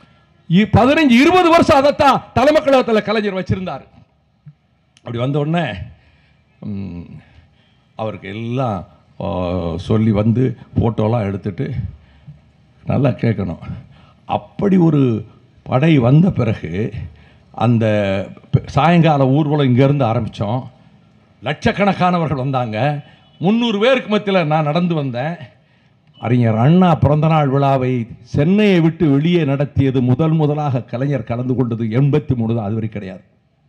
Speaker 3: இ- பதினஞ்சு இருபது வருஷம் அதைத்தான் தலைமக்கழகத்தில் கலைஞர் வச்சிருந்தார் அப்படி வந்த உடனே ம், அவருக்கு எல்லாம் ஆ, சொல்லி வந்து ஃபோட்டோலாம் எடுத்துட்டு நல்லா கேட்கணும் அப்படி ஒரு படை வந்த பிறகு அந்த ப- சாயங்கால ஊர்வலம் இங்கேருந்து ஆரம்பித்தோம் லட்சக்கணக்கானவர்கள் வந்தாங்க முந்நூறு பேருக்கு மத்தியில் நான் நடந்து வந்தேன் அறிஞர் அண்ணா பிறந்தநாள் விழாவை சென்னையை விட்டு வெளியே நடத்தியது முதல் முதலாக கலைஞர் கலந்து கொண்டது எண்பத்தி மூணு தான் அதுவரை கிடையாது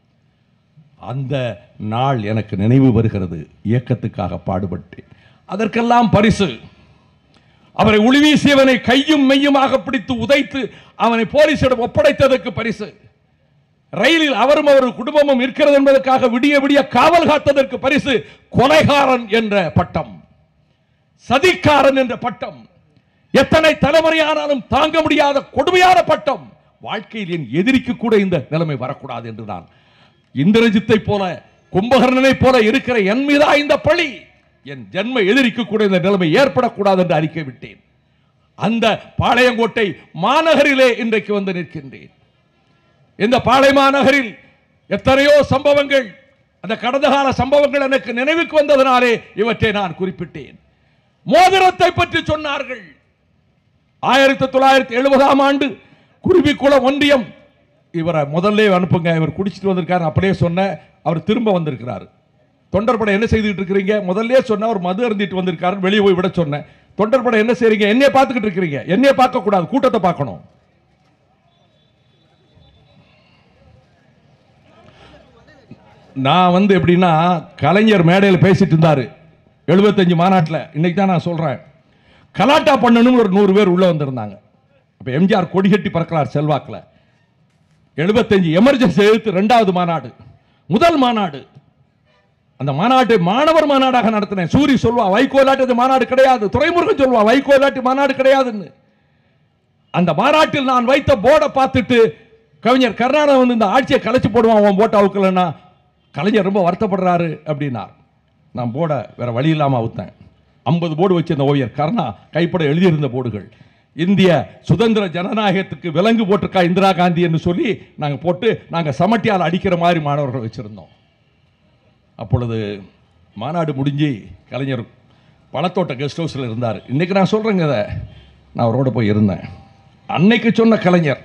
Speaker 3: அந்த நாள் எனக்கு நினைவு வருகிறது இயக்கத்துக்காக பாடுபட்டேன் அதற்கெல்லாம் பரிசு அவரை ஒளிவீசியவனை கையும் மெய்யுமாக பிடித்து உதைத்து அவனை போலீசிடம் ஒப்படைத்ததற்கு பரிசு ரயிலில் அவரும் அவர் குடும்பமும் இருக்கிறது என்பதற்காக விடிய விடிய காவல் காத்ததற்கு பரிசு கொலைகாரன் என்ற பட்டம் சதிக்காரன் என்ற பட்டம் எத்தனை தலைமுறையானாலும் தாங்க முடியாத கொடுமையான பட்டம் வாழ்க்கையில் என் எதிரிக்கு கூட இந்த நிலைமை வரக்கூடாது என்று நான் இந்திரஜித்தை போல கும்பகர்ணனை போல இருக்கிற என் மீதா இந்த பழி என் ஜென்ம எதிரிக்கு கூட இந்த நிலைமை ஏற்படக்கூடாது என்று அறிக்கை விட்டேன் அந்த பாளையங்கோட்டை மாநகரிலே இன்றைக்கு வந்து நிற்கின்றேன் இந்த பாளை மாநகரில் எத்தனையோ சம்பவங்கள் அந்த கடந்த கால சம்பவங்கள் எனக்கு நினைவுக்கு வந்ததனாலே இவற்றை நான் குறிப்பிட்டேன் மோதிரத்தை பற்றி சொன்னார்கள் ஆயிரத்தி தொள்ளாயிரத்தி எழுபதாம் ஆண்டு குருவிக்குளம் ஒன்றியம் இவரை முதல்ல அனுப்புங்க இவர் குடிச்சிட்டு வந்திருக்காரு அப்படியே சொன்னேன் அவர் திரும்ப வந்திருக்கிறார் தொண்டர்படை என்ன செய்துட்டு இருக்கிறீங்க முதல்ல சொன்ன அவர் மது அருந்திட்டு வந்திருக்காரு வெளியே போய் விட சொன்னேன் தொண்டர்படை என்ன செய்றீங்க என்னைய பார்த்துக்கிட்டு இருக்கிறீங்க என்னைய பார்க்க கூடாது கூட்டத்தை பார்க்கணும் நான் வந்து எப்படின்னா கலைஞர் மேடையில் பேசிட்டு இருந்தார் எழுபத்தஞ்சு மாநாட்டில் இன்னைக்கு தான் நான் சொல்கிறேன் கலாட்டா பண்ணணும்னு ஒரு நூறு பேர் உள்ளே வந்திருந்தாங்க அப்போ எம்ஜிஆர் கொடிகட்டி பறக்கிறார் செல்வாக்கில் எழுபத்தஞ்சு எமர்ஜென்சி எதிர்த்து ரெண்டாவது மாநாடு முதல் மாநாடு அந்த மாநாட்டை மாணவர் மாநாடாக நடத்தினேன் சூரி சொல்வா வைகோலாட்டு மாநாடு கிடையாது துறைமுருகன் சொல்வா வைகோலாட்டு மாநாடு கிடையாதுன்னு அந்த மாநாட்டில் நான் வைத்த போர்டை பார்த்துட்டு கவிஞர் கருணாநிதி வந்து இந்த ஆட்சியை கலைச்சு போடுவான் உன் போட்டை அவுக்கலன்னா கலைஞர் ரொம்ப வருத்தப்படுறாரு அப்படின்னார் நான் போர்டை வேற வழி இல்லாமல் அவுத்தேன் ஐம்பது போர்டு வச்சிருந்த ஓவியர் கருணா கைப்பட எழுதியிருந்த போர்டுகள் இந்திய சுதந்திர ஜனநாயகத்துக்கு விலங்கு போட்டிருக்கா இந்திரா காந்தி என்று சொல்லி நாங்கள் போட்டு நாங்கள் சமட்டியால் அடிக்கிற மாதிரி மாணவர்கள் வச்சுருந்தோம் அப்பொழுது மாநாடு முடிஞ்சு கலைஞர் பழத்தோட்ட கெஸ்ட் ஹவுஸில் இருந்தார் இன்றைக்கி நான் சொல்கிறேங்க இதை நான் அவரோட போய் இருந்தேன் அன்னைக்கு சொன்ன கலைஞர்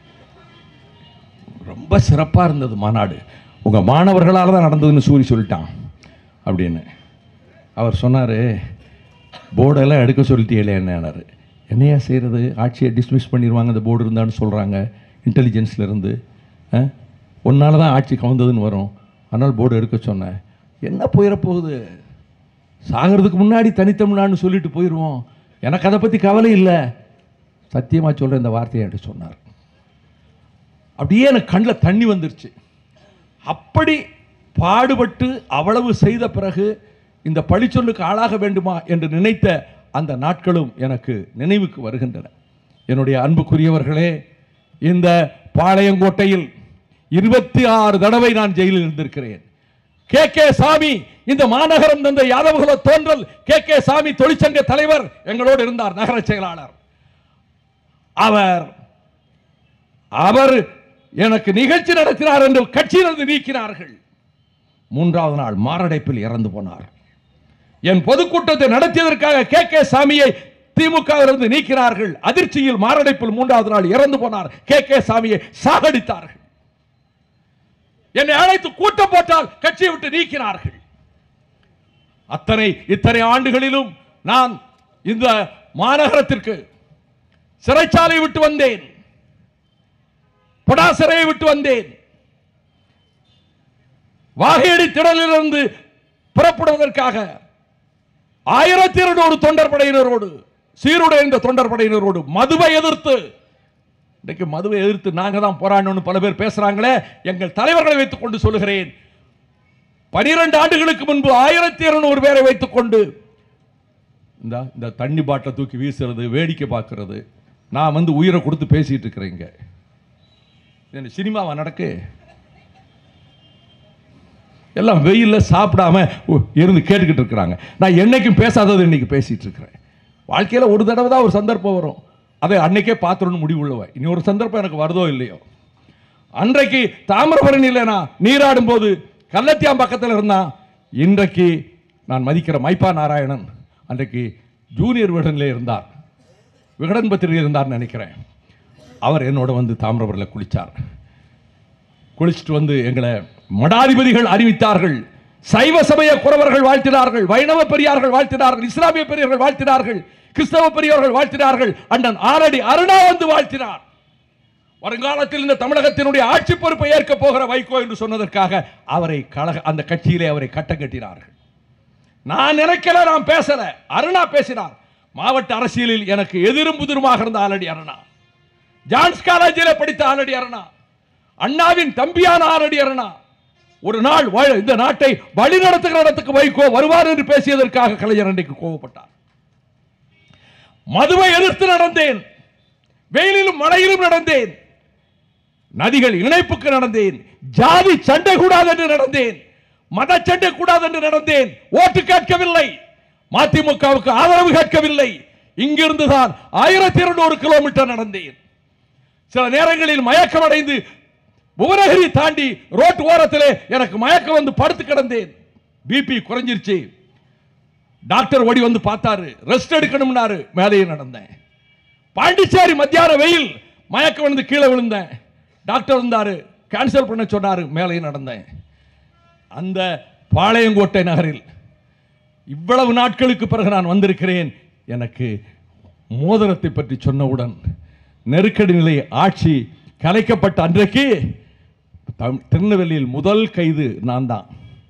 Speaker 3: ரொம்ப சிறப்பாக இருந்தது மாநாடு உங்கள் மாணவர்களால் தான் நடந்ததுன்னு சூரி சொல்லிட்டான் அப்படின்னு அவர் சொன்னார் போர்டெல்லாம் எடுக்க சொல்லிட்டீங்களே என்னன்னாரு என்னையா செய்கிறது ஆட்சியை டிஸ்மிஸ் பண்ணிடுவாங்க அந்த போர்டு இருந்தான்னு சொல்கிறாங்க இன்டெலிஜென்ஸ்லேருந்து ஒன்றால் தான் ஆட்சி கவுந்ததுன்னு வரும் அதனால் போர்டு எடுக்க சொன்னேன் என்ன போயிட போகுது சாகிறதுக்கு முன்னாடி தனித்தமிழ்நாடுன்னு சொல்லிட்டு போயிடுவோம் எனக்கு அதை பற்றி கவலை இல்லை சத்தியமாக சொல்கிற இந்த வார்த்தையை என்கிட்ட சொன்னார் அப்படியே எனக்கு கண்ணில் தண்ணி வந்துருச்சு அப்படி பாடுபட்டு அவ்வளவு செய்த பிறகு இந்த பழிச்சொல்லுக்கு ஆளாக வேண்டுமா என்று நினைத்த அந்த நாட்களும் எனக்கு நினைவுக்கு வருகின்றன என்னுடைய அன்புக்குரியவர்களே இந்த பாளையங்கோட்டையில் இருபத்தி ஆறு தடவை நான் ஜெயிலில் இருந்திருக்கிறேன் கே கே சாமி இந்த மாநகரம் தந்த யாதவகுல தோன்றல் கே கே சாமி தொழிற்சங்க தலைவர் எங்களோடு இருந்தார் நகர செயலாளர் அவர் அவர் எனக்கு நிகழ்ச்சி நடத்தினார் என்று கட்சியிலிருந்து நீக்கினார்கள் மூன்றாவது நாள் மாரடைப்பில் இறந்து போனார் என் பொதுக்கூட்டத்தை நடத்தியதற்காக கே கே சாமியை திமுக இருந்து நீக்கிறார்கள் அதிர்ச்சியில் மாரடைப்பில் மூன்றாவது நாள் இறந்து போனார் கே கே சாமியை சாகடித்தார்கள் என்னை அழைத்து கூட்டம் போட்டால் கட்சியை விட்டு நீக்கினார்கள் அத்தனை இத்தனை ஆண்டுகளிலும் நான் இந்த மாநகரத்திற்கு சிறைச்சாலை விட்டு வந்தேன் பொடாசிறையை விட்டு வந்தேன் வாகையடி திடலிலிருந்து புறப்படுவதற்காக ஆயிரத்தி இருநூறு தொண்டர் படையினரோடு சீருடைய இந்த தொண்டர் படையினரோடு மதுவை எதிர்த்து இன்றைக்கு மதுவை எதிர்த்து நாங்க தான் போராடணும்னு பல பேர் பேசுறாங்களே எங்கள் தலைவர்களை வைத்துக் கொண்டு சொல்லுகிறேன் பனிரெண்டு ஆண்டுகளுக்கு முன்பு ஆயிரத்தி இருநூறு பேரை வைத்துக் கொண்டு இந்த இந்த தண்ணி பாட்டில் தூக்கி வீசுறது வேடிக்கை பார்க்கறது நான் வந்து உயிரை கொடுத்து பேசிட்டு இருக்கிறேன் இங்க இது சினிமாவா நடக்கு எல்லாம் வெயில்ல சாப்பிடாம உ- இருந்து கேட்டுக்கிட்டு இருக்கிறாங்க நான் என்னைக்கும் பேசாதது இன்னைக்கு பேசிட்டு இருக்கிறேன் வாழ்க்கையில ஒரு தடவை தான் ஒரு சந்தர்ப்பம் வரும் அதை அன்னைக்கே பார்த்துடணும் முடிவுள்ளவன் இனி ஒரு சந்தர்ப்பம் எனக்கு வருதோ இல்லையோ அன்றைக்கு தாமிரபரணியில் நான் நீராடும் போது கள்ளத்தியாம் பக்கத்தில் இருந்தான் இன்றைக்கு நான் மதிக்கிற மைப்பா நாராயணன் அன்றைக்கு ஜூனியர் விகடனில் இருந்தார் விகடன் பத்திரிகை இருந்தார்னு நினைக்கிறேன் அவர் என்னோட வந்து தாமிரபரணியில் குளிச்சார் குளிச்சுட்டு வந்து எங்களை மடாதிபதிகள் அறிவித்தார்கள் சைவ சமய குறவர்கள் வாழ்த்தினார்கள் வைணவ பெரியார்கள் வாழ்த்தினார்கள் இஸ்லாமிய பெரியவர்கள் வாழ்த்தினார்கள் கிறிஸ்தவ பெரியவர்கள் வாழ்த்தினார்கள் அண்ணன் ஆரடி அருணா வந்து வாழ்த்தினார் வருங்காலத்தில் இந்த தமிழகத்தினுடைய ஆட்சி பொறுப்பை ஏற்க போகிற வைகோ என்று சொன்னதற்காக அவரை கழக அந்த கட்சியிலே அவரை கட்டம் கட்டினார்கள் நான் நினைக்கல நான் பேசல அருணா பேசினார் மாவட்ட அரசியலில் எனக்கு எதிரும் புதிருமாக இருந்த ஆலடி அருணா ஜான்ஸ் காலேஜில் படித்த ஆலடி அருணா அண்ணாவின் தம்பியான ஆலடி அருணா ஒரு நாள் வ- இந்த நாட்டை வழி நடத்துகிற இடத்துக்கு வைகோ வருவார் என்று பேசியதற்காக கலைஞர் அன்றைக்கு கோவப்பட்டார் மதுவை எதிர்த்து நடந்தேன் வெயிலிலும் மழையிலும் நடந்தேன் நதிகள் இணைப்புக்கு நடந்தேன் ஜாதி சண்டை கூடாது என்று நடந்தேன் மத சண்டை கூடாது என்று நடந்தேன் ஓட்டு கேட்கவில்லை மதிமுகவுக்கு ஆதரவு கேட்கவில்லை இங்கிருந்து தான் ஆயிரத்தி இருநூறு கிலோமீட்டர் நடந்தேன் சில நேரங்களில் மயக்கம் அடைந்து புவனகிரி தாண்டி ரோட்டு ஓரத்திலே எனக்கு மயக்கம் வந்து படுத்து கிடந்தேன் பிபி குறைஞ்சிருச்சு டாக்டர் ஓடி வந்து பார்த்தாரு ரெஸ்ட் எடுக்கணும்னாரு மேலேயே நடந்தேன் பாண்டிச்சேரி மத்தியான வெயில் மயக்கம் வந்து கீழே விழுந்தேன் டாக்டர் வந்தாரு கேன்சல் பண்ண சொன்னாரு மேலேயே நடந்தேன் அந்த பாளையங்கோட்டை நகரில் இவ்வளவு நாட்களுக்கு பிறகு நான் வந்திருக்கிறேன் எனக்கு மோதிரத்தை பற்றி சொன்னவுடன் நெருக்கடி நிலை ஆட்சி கலைக்கப்பட்ட அன்றைக்கு தம்- திருநெல்வேலியில் முதல் கைது நான் தான்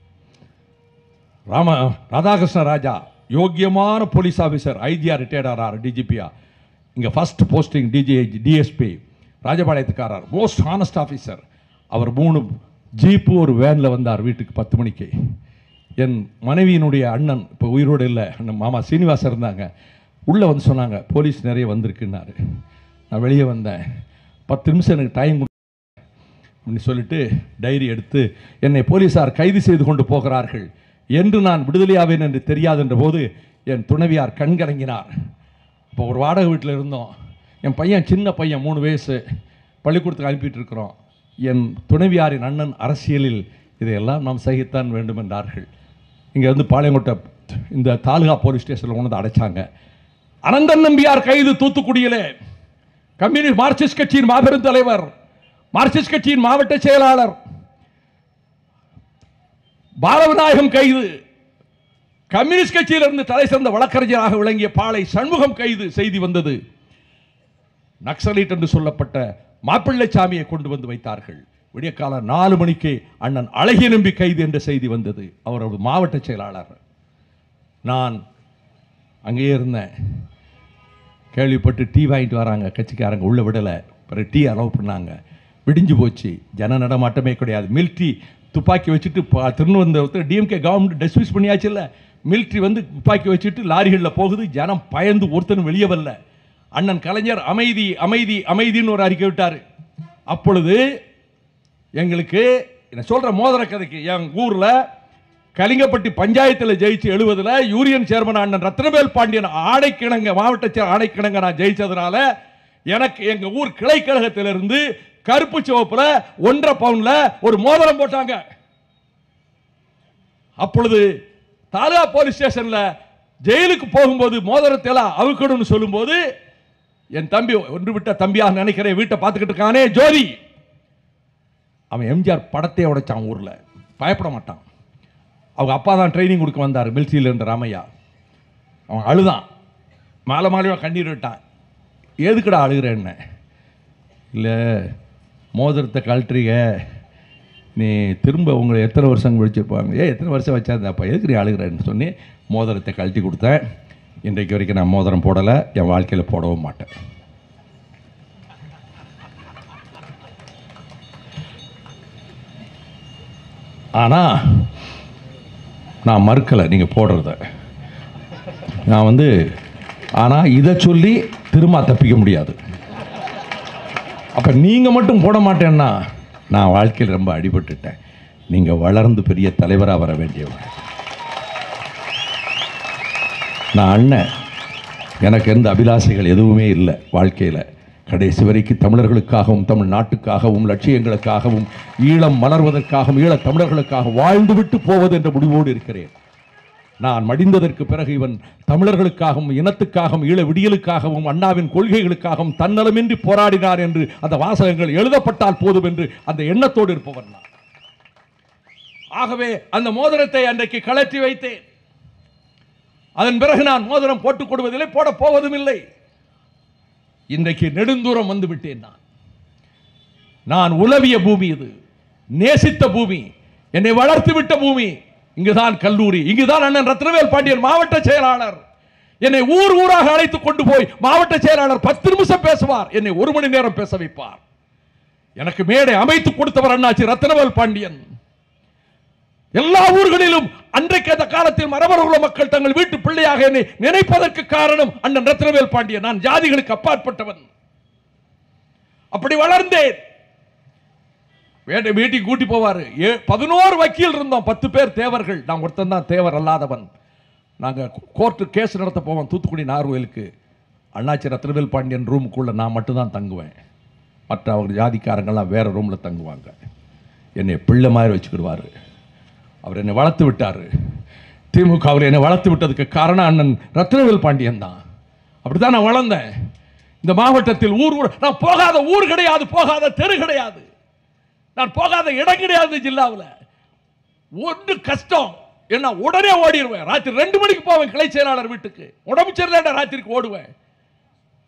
Speaker 3: ராம ராதாகிருஷ்ண ராஜா யோக்கியமான போலீஸ் ஆஃபீஸர் ஐஜிஆர் ரிட்டையர்ட் ஆறார் டிஜிபியா இங்கே ஃபர்ஸ்ட் போஸ்டிங் டிஜி டிஎஸ்பி ராஜபாளையத்துக்காரர் மோஸ்ட் ஹானஸ்ட் ஆஃபீஸர் அவர் மூணு ஜீப்பு ஒரு வேனில் வந்தார் வீட்டுக்கு பத்து மணிக்கு என் மனைவியினுடைய அண்ணன் இப்போ உயிரோடு இல்லை அண்ணன் மாமா சீனிவாசன் இருந்தாங்க உள்ளே வந்து சொன்னாங்க போலீஸ் நிறைய வந்திருக்குன்னாரு நான் வெளியே வந்தேன் பத்து நிமிஷம் எனக்கு டைம் அப்படின்னு சொல்லிட்டு டைரி எடுத்து என்னை போலீசார் கைது செய்து கொண்டு போகிறார்கள் என்று நான் விடுதலையாவேன் என்று தெரியாதென்ற போது என் துணைவியார் கண்கலங்கினார் இப்போ ஒரு வாடகை வீட்டில் இருந்தோம் என் பையன் சின்ன பையன் மூணு வயசு பள்ளிக்கூடத்துக்கு அனுப்பிட்டு இருக்கிறோம் என் துணைவியாரின் அண்ணன் அரசியலில் இதையெல்லாம் நாம் சகித்தான் வேண்டும் என்றார்கள் இங்கே வந்து பாளையங்கோட்டை இந்த தாலுகா போலீஸ் ஸ்டேஷனில் கொண்டு வந்து அடைச்சாங்க அனந்தன் நம்பியார் கைது தூத்துக்குடியிலே கம்யூனிஸ்ட் மார்க்சிஸ்ட் கட்சியின் மாபெரும் தலைவர் மார்க்சிஸ்ட் கட்சியின் மாவட்ட செயலாளர் பாலவிநாயகம் கைது கம்யூனிஸ்ட் கட்சியிலிருந்து தலை சிறந்த வழக்கறிஞராக விளங்கிய பாளை சண்முகம் கைது செய்தி வந்தது நக்சலைட் என்று சொல்லப்பட்ட மாப்பிள்ளைச்சாமியை கொண்டு வந்து வைத்தார்கள் விடியற்கால நாலு மணிக்கு அண்ணன் அழகிய நம்பி கைது என்ற செய்தி வந்தது அவர் ஒரு மாவட்ட செயலாளர் நான் அங்கேயே இருந்தேன் கேள்விப்பட்டு டீ வாங்கிட்டு வராங்க கட்சிக்காரங்க உள்ள விடலை பிறகு டீ அலோவ் பண்ணாங்க விடிஞ்சு போச்சு ஜன நடமாட்டமே கிடையாது மிலிட்ரி துப்பாக்கி வச்சுட்டு பா- திருவனந்தபுரத்தில் டிஎம்கே கவர்மெண்ட் டிஸ்மிஸ் பண்ணியாச்சு இல்லை மிலிட்ரி வந்து துப்பாக்கி வச்சுட்டு லாரிகளில் போகுது ஜனம் பயந்து ஒருத்தனும் வெளியே வரல அண்ணன் கலைஞர் அமைதி அமைதி அமைதின்னு ஒரு அறிக்கை விட்டார் அப்பொழுது எங்களுக்கு நான் சொல்கிற மோதிர கதைக்கு என் ஊரில் கலிங்கப்பட்டி பஞ்சாயத்தில் ஜெயிச்சு எழுபதுல யூனியன் சேர்மன் அண்ணன் ரத்னவேல் பாண்டியன் ஆடைக்கிணங்க மாவட்ட செயலர் ஆடைக்கிணங்க நான் ஜெயிச்சதுனால எனக்கு எங்க ஊர் கிளை கழகத்திலிருந்து கருப்பு சிவப்புல ஒன்றரை பவுன்ல ஒரு மோதிரம் போட்டாங்க அப்பொழுது தாலுகா போலீஸ் ஸ்டேஷன்ல ஜெயிலுக்கு போகும்போது மோதிரத்தை எல்லாம் அவுக்கணும்னு சொல்லும்போது என் தம்பி ஒன்று விட்ட தம்பியா நினைக்கிறேன் வீட்டை பார்த்துக்கிட்டு இருக்கானே ஜோதி அவன் எம்ஜிஆர் படத்தை உடைச்சான் ஊர்ல பயப்பட மாட்டான் அவங்க அப்பா தான் ட்ரைனிங் கொடுக்க வந்தார் மிலிட்ரியில் இருந்த ராமையா அவன் அழுதான் மாலை மாலையாக கண்ணீர் விட்டான் எதுக்குடா அழுகிறேன்னு இல்லை மோதிரத்தை கழட்டுறீங்க நீ திரும்ப உங்களை எத்தனை வருஷம் வச்சுருப்பாங்க ஏ எத்தனை வருஷம் வச்சாருந்தாப்பா எதுக்கு நீ அழுகிறேன்னு சொல்லி மோதிரத்தை கழட்டி கொடுத்தேன் இன்றைக்கு வரைக்கும் நான் மோதிரம் போடலை என் வாழ்க்கையில் போடவும் மாட்டேன் ஆனால் நான் மறுக்கலை நீங்கள் போடுறத நான் வந்து ஆனால் இதை சொல்லி திரும்ப தப்பிக்க முடியாது அப்போ நீங்கள் மட்டும் போட மாட்டேன்னா நான் வாழ்க்கையில் ரொம்ப அடிபட்டுட்டேன் நீங்கள் வளர்ந்து பெரிய தலைவராக வர வேண்டியவங்க நான் அண்ணன் எனக்கு எந்த அபிலாசைகள் எதுவுமே இல்லை வாழ்க்கையில் கடைசி வரைக்கும் தமிழர்களுக்காகவும் தமிழ் நாட்டுக்காகவும் லட்சியங்களுக்காகவும் ஈழம் மலர்வதற்காகவும் ஈழத் தமிழர்களுக்காக வாழ்ந்துவிட்டு போவது என்ற முடிவோடு இருக்கிறேன் நான் மடிந்ததற்கு பிறகு இவன் தமிழர்களுக்காகவும் இனத்துக்காகவும் ஈழ விடியலுக்காகவும் அண்ணாவின் கொள்கைகளுக்காகவும் தன்னலமின்றி போராடினார் என்று அந்த வாசகங்கள் எழுதப்பட்டால் போதும் என்று அந்த எண்ணத்தோடு இருப்பவன் நான் ஆகவே அந்த மோதிரத்தை அன்றைக்கு கழற்றி வைத்தேன் அதன் பிறகு நான் மோதிரம் போட்டுக் கொடுவதில்லை போட போவதும் இல்லை இன்றைக்கு நெடுந்தூரம் வந்து விட்டேன் நான் நான் உலவிய பூமி இது நேசித்த பூமி என்னை வளர்த்து விட்ட பூமி இங்குதான் கல்லூரி இங்குதான் அண்ணன் ரத்னவேல் பாண்டியன் மாவட்ட செயலாளர் என்னை ஊர் ஊராக அழைத்து கொண்டு போய் மாவட்ட செயலாளர் பத்து நிமிஷம் பேசுவார் என்னை ஒரு மணி நேரம் பேச வைப்பார் எனக்கு மேடை அமைத்து கொடுத்தவர் அண்ணாச்சி ரத்னவேல் பாண்டியன் எல்லா ஊர்களிலும் அன்றைக்கு அந்த காலத்தில் மரபருகுல மக்கள் தங்கள் வீட்டு பிள்ளையாக என்னை நினைப்பதற்கு காரணம் அண்ணன் ரத்னவேல் பாண்டியன் நான் ஜாதிகளுக்கு அப்பாற்பட்டவன் அப்படி வளர்ந்தேன் வேட்டை வீட்டுக்கு கூட்டி போவாரு ஏ பதினோரு வக்கீல் இருந்தோம் பத்து பேர் தேவர்கள் நான் ஒருத்தன் தான் தேவர் அல்லாதவன் நாங்கள் கோர்ட்டு கேஸ் நடத்த போவோம் தூத்துக்குடி நார்வேலுக்கு அண்ணாச்சி ரத்னவேல் பாண்டியன் ரூமுக்குள்ள நான் மட்டும்தான் தங்குவேன் மற்ற அவர் ஜாதிக்காரங்கெல்லாம் வேற ரூமில் தங்குவாங்க என்னை பிள்ளை மாதிரி வச்சுக்கிடுவார் அவர் என்னை வளர்த்து விட்டார் திமுக அவர் என்னை வளர்த்து விட்டதுக்கு காரணம் அண்ணன் ரத்னவேல் பாண்டியன் தான் அப்படிதான் நான் வளர்ந்தேன் இந்த மாவட்டத்தில் ஊர் ஊர் நான் போகாத ஊர் கிடையாது போகாத தெரு கிடையாது நான் போகாத இடம் கிடையாது இந்த ஜில்லாவில் ஒன்று கஷ்டம் என்ன உடனே ஓடிடுவேன் ராத்திரி ரெண்டு மணிக்கு போவேன் கிளை செயலாளர் வீட்டுக்கு உடம்பு சரியில்லை ராத்திரிக்கு ஓடுவேன்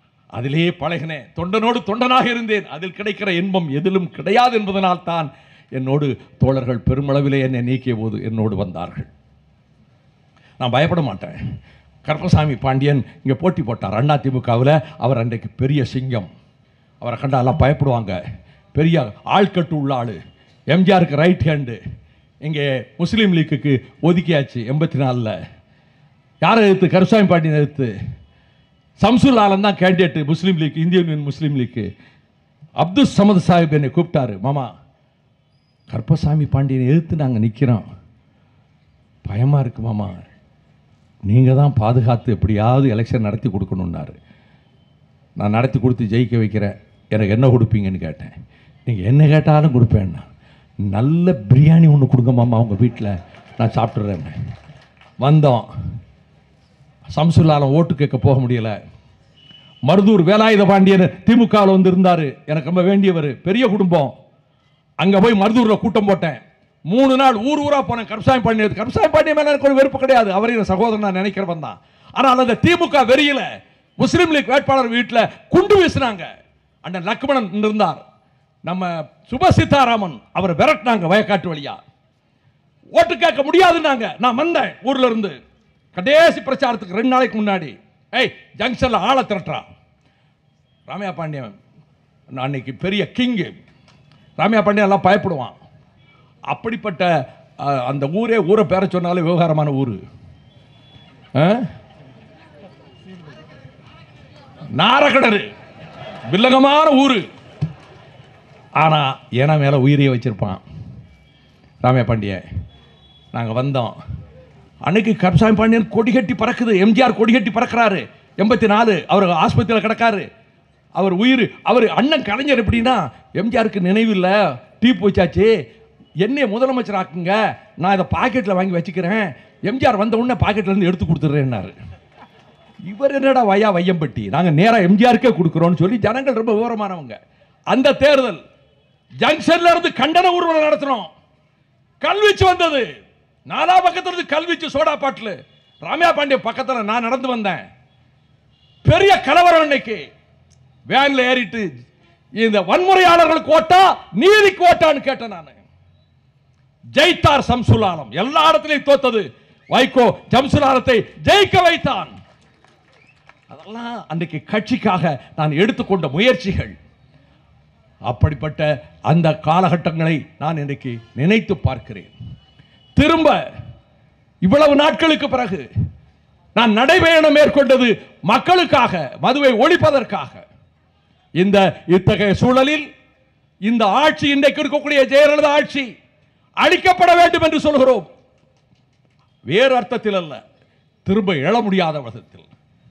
Speaker 3: அதிலே பழகினேன் தொண்டனோடு தொண்டனாக இருந்தேன் அதில் கிடைக்கிற இன்பம் எதிலும் கிடையாது என்பதனால் தான் என்னோடு தோழர்கள் பெருமளவிலே என்னை நீக்கிய போது என்னோடு வந்தார்கள் நான் பயப்பட மாட்டேன் கருப்பசாமி பாண்டியன் இங்கே போட்டி போட்டார் அண்ணா திமுகவில் அவர் அன்றைக்கு பெரிய சிங்கம் அவரை கண்டா எல்லாம் பயப்படுவாங்க பெரிய ஆள்கட்டு உள்ள ஆள் எம்ஜிஆருக்கு ரைட் ஹேண்டு இங்கே முஸ்லீம் லீக்குக்கு ஒதுக்கியாச்சு எண்பத்தி நாலில் யாரை எதிர்த்து கருசாமி பாண்டியன் எதிர்த்து சம்சுல் ஆலம் தான் கேண்டிடேட் முஸ்லீம் லீக் இந்திய யூனியன் முஸ்லீம் லீக்கு அப்துல் சமத் சாஹிப் என்னை கூப்பிட்டாரு மாமா கருப்பசாமி பாண்டியனை எதிர்த்து நாங்கள் நிற்கிறோம் பயமாக இருக்கு மாமா நீங்கள் தான் பாதுகாத்து எப்படியாவது எலெக்ஷன் நடத்தி கொடுக்கணுன்னாரு நான் நடத்தி கொடுத்து ஜெயிக்க வைக்கிறேன் எனக்கு என்ன கொடுப்பீங்கன்னு கேட்டேன் நீங்கள் என்ன கேட்டாலும் கொடுப்பேன்னா நல்ல பிரியாணி ஒன்று கொடுங்க மாமா உங்கள் வீட்டில் நான் சாப்பிட்றேன் வந்தோம் சம்சுல்லாலம் ஓட்டு கேட்க போக முடியல மருதூர் வேலாயுத பாண்டியன் திமுகவில் வந்து இருந்தார் எனக்கு ரொம்ப வேண்டியவர் பெரிய குடும்பம் அங்கே போய் மருதூரில் கூட்டம் போட்டேன் மூணு நாள் ஊர் ஊரா போனேன் கருப்சாமி பாண்டியன் கருப்சாமி பாண்டியன் மேலே எனக்கு ஒரு வெறுப்பு கிடையாது அவரையும் சகோதரன் நான் நினைக்கிறவன் தான் ஆனால் அந்த திமுக வெறியில முஸ்லீம் லீக் வேட்பாளர் வீட்டில் குண்டு வீசினாங்க அண்ணன் லக்ஷ்மணன் இருந்தார் நம்ம சுப சீதாராமன் அவரை விரட்டினாங்க வயக்காட்டு வழியா ஓட்டு கேட்க முடியாதுன்னாங்க நான் வந்தேன் ஊர்ல இருந்து கடைசி பிரச்சாரத்துக்கு ரெண்டு நாளைக்கு முன்னாடி ஏய் ஜங்ஷன்ல ஆளை திரட்டுறான் ராமையா பாண்டியன் நான் அன்னைக்கு பெரிய கிங்கு ராமையா பாண்டியன் எல்லாம் பயப்படுவான் அப்படிப்பட்ட அஹ், அந்த ஊரே ஊரை பேர சொன்னாலே விவகாரமான ஊர் நாரகடரு வில்லங்கமான ஊரு ஆனா ஏன்னா மேல உயிரையே வச்சிருப்பான் ராமையா பாண்டியன் நாங்கள் வந்தோம் அன்னைக்கு கருசாமி பாண்டியன் கொடி கட்டி பறக்குது எம்ஜிஆர் கொடி கட்டி பறக்கிறாரு எண்பத்தி நாலு அவர் ஆஸ்பத்திரியில் கிடக்காரு அவர் உயிர் அவர் அண்ணன் கலைஞர் எப்படின்னா எம்ஜிஆருக்கு நினைவில்லை டீ போச்சாச்சு என்னைய முதலமைச்சர் ஆக்குங்க நான் இதை பாக்கெட்டில் வாங்கி வச்சுக்கிறேன் எம்ஜிஆர் வந்த உடனே பாக்கெட்ல இருந்து எடுத்து கொடுத்துட்றேன்னாரு இவர் என்னடா வையா வையம்பட்டி நாங்கள் நேராக எம்ஜிஆருக்கே கொடுக்குறோம்னு சொல்லி ஜனங்கள் ரொம்ப விவரமானவங்க அந்த தேர்தல் ஜங்ஷன்ல இருந்து கண்டன ஊர்வலம் நடத்தினோம் கல்வீச்சு வந்தது நாலா பக்கத்துல இருந்து கல்வீச்சு சோடா பாட்டில் ராமையா பாண்டிய பக்கத்துல நான் நடந்து வந்தேன் பெரிய கலவரம் இன்னைக்கு வேன்ல ஏறிட்டு இந்த வன்முறையாளர்களுக்கு ஓட்டா நீதிக்கு ஓட்டான்னு கேட்டேன் நான் ஜெயித்தார் சம்சுலாலம் எல்லா இடத்திலையும் தோத்தது வைகோ ஜம்சுலாலத்தை ஜெயிக்க வைத்தான் அதெல்லாம் அன்றைக்கு கட்சிக்காக நான் எடுத்துக்கொண்ட முயற்சிகள் அப்படிப்பட்ட அந்த காலகட்டங்களை நான் இன்றைக்கு நினைத்து பார்க்கிறேன் திரும்ப இவ்வளவு நாட்களுக்கு பிறகு நான் நடைபயணம் மேற்கொண்டது மக்களுக்காக மதுவை ஒழிப்பதற்காக இந்த இத்தகைய சூழலில் இந்த ஆட்சி இன்றைக்கு இருக்கக்கூடிய ஜெயலலிதா ஆட்சி அழிக்கப்பட வேண்டும் என்று சொல்கிறோம் வேறு அர்த்தத்தில் அல்ல திரும்ப எழ முடியாத விதத்தில்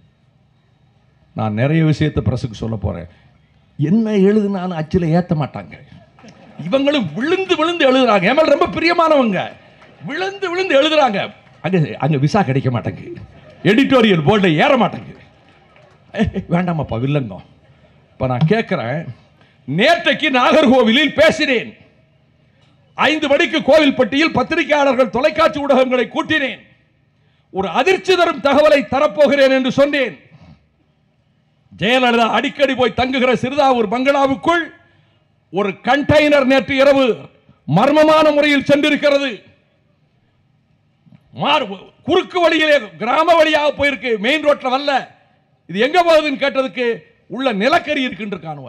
Speaker 3: நான் நிறைய விஷயத்தை பிரசுக்கு சொல்ல போறேன் என்ன எழுதுனாலும் அச்சில் ஏத்த மாட்டாங்க இவங்களும் விழுந்து விழுந்து எழுதுறாங்க என் மேல ரொம்ப பிரியமானவங்க விழுந்து விழுந்து எழுதுறாங்க அங்க அங்க விசா கிடைக்க மாட்டேங்குது எடிட்டோரியல் போர்டில் ஏற மாட்டேங்குது ஏய், வேண்டாமாப்பா வில்லங்கம் இப்போ நான் கேட்குறேன் நேற்றைக்கு நாகர்கோவிலில் பேசினேன் ஐந்து மணிக்கு கோவில்பட்டியில் பத்திரிகையாளர்கள் தொலைக்காட்சி ஊடகங்களை கூட்டினேன் ஒரு அதிர்ச்சி தரும் தகவலை தரப்போகிறேன் என்று சொன்னேன் ஜெயலலிதா அடிக்கடி போய் தங்குகிற சிறுதாவூர் பங்களாவுக்குள் ஒரு கண்டெய்னர் நேற்று இரவு மர்மமான முறையில் சென்றிருக்கிறது மாறு குறுக்கு வழியிலே கிராம வழியாக போயிருக்கு மெயின் ரோட்ல வரல இது எங்க போகுதுன்னு கேட்டதுக்கு உள்ள நிலக்கரி இருக்குன்னு இருக்கானுவ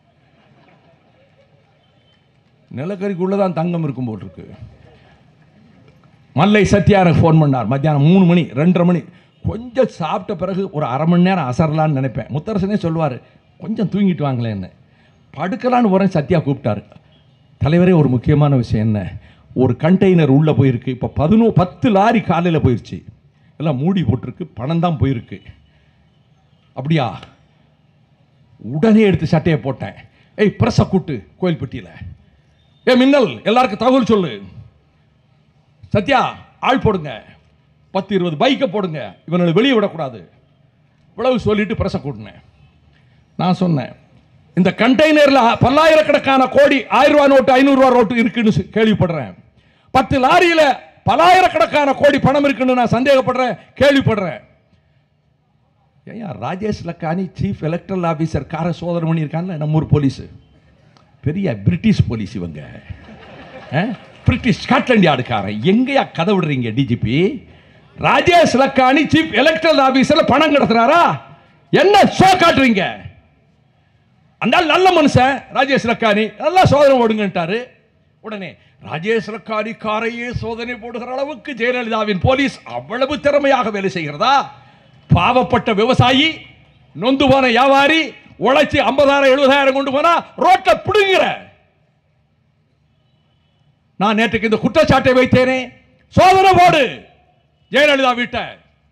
Speaker 3: நிலக்கரிக்குள்ளதான் தங்கம் இருக்கும் போல் இருக்கு மல்லை சத்யா எனக்கு ஃபோன் பண்ணார் மத்தியானம் மூணு மணி ரெண்டரை மணி கொஞ்சம் சாப்பிட்ட பிறகு ஒரு அரை மணி நேரம் அசரலான்னு நினைப்பேன் முத்தரசனே சொல்லுவார் கொஞ்சம் தூங்கிட்டு வாங்களேன்னு படுக்கலான்னு போகிறேன் சத்யா கூப்பிட்டாரு தலைவரே ஒரு முக்கியமான விஷயம் என்ன ஒரு கண்டெய்னர் உள்ளே போயிருக்கு இப்போ பதினோ பத்து லாரி காலையில் போயிருச்சு எல்லாம் மூடி போட்டிருக்கு பணம் தான் போயிருக்கு அப்படியா உடனே எடுத்து சட்டையை போட்டேன் ஏய் பிரச கூட்டு கோயில்பட்டியில் ஏ மின்னல் எல்லாருக்கும் தகவல் சொல்லு சத்யா ஆள் போடுங்க பத்து இருபது பைக்கை போடுங்க இவனை வெளியே விடக்கூடாது இவ்வளவு சொல்லிட்டு பிரச கூட்டினேன் நான் சொன்னேன் இந்த கண்டெய்னரில் பல்லாயிரக்கணக்கான கோடி ஆயிரம் ரூபாய் நோட்டு ஐநூறு ரூபாய் நோட்டு இருக்குன்னு சொ- கேள்விப்படுறேன் பத்து லாரியில பலாயிரக்கணக்கான கோடி பணம் இருக்குன்னு நான் சந்தேகப்படுறேன் கேள்விப்படுறேன் ஏன் Rajesh Lakhani chief electoral officer கார சோதனை பண்ணியிருக்கான்ல நம்ம ஊர் போலீஸு பெரிய பிரிட்டிஷ் போலீஸ் இவங்க பிரிட்டிஷ் ஸ்காட்லாண்ட் யார்டுக்காரன் எங்கேயா கதை விடுறீங்க DGP Rajesh Lakhani chief electoral ஆபீசர்ல பணம் கடத்துறாரா என்ன ஷோ காட்டுறீங்க அந்த ஆள் நல்ல மனுஷன் ராஜேஷ் லக்கானி நல்லா சோதனை போடுங்கன்ட்டாரு உடனே ராஜேஷ் லக்கானி காரையே சோதனை போடுகிற அளவுக்கு ஜெயலலிதாவின் போலீஸ் அவ்வளவு திறமையாக வேலை செய்கிறதா பாவப்பட்ட விவசாயி நொந்து போன வியாபாரி உழைச்சி ஐம்பதாயிரம் எழுபதாயிரம் கொண்டு போனா ரோட்ல பிடுங்குற நான் நேற்றுக்கு இந்த குற்றச்சாட்டை வைத்தேனே சோதனை போடு ஜெயலலிதா வீட்டை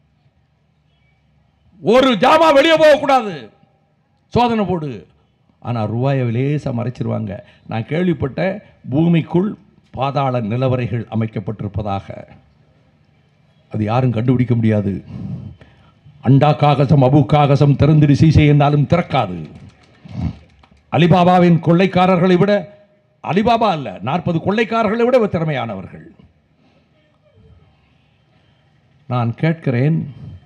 Speaker 3: ஒரு ஜாமா வெளியே போகக்கூடாது சோதனை போடு ஆனால் ரூபாயை லேசாக மறைச்சிருவாங்க நான் கேள்விப்பட்ட பூமிக்குள் பாதாள நிலவரைகள் அமைக்கப்பட்டிருப்பதாக அது யாரும் கண்டுபிடிக்க முடியாது அண்டா காகசம் அபு காகசம் திறந்திடு சீசை என்றாலும் திறக்காது அலிபாபாவின் கொள்ளைக்காரர்களை விட அலிபாபா அல்ல நாற்பது கொள்ளைக்காரர்களை விட இவர் திறமையானவர்கள் நான் கேட்கிறேன்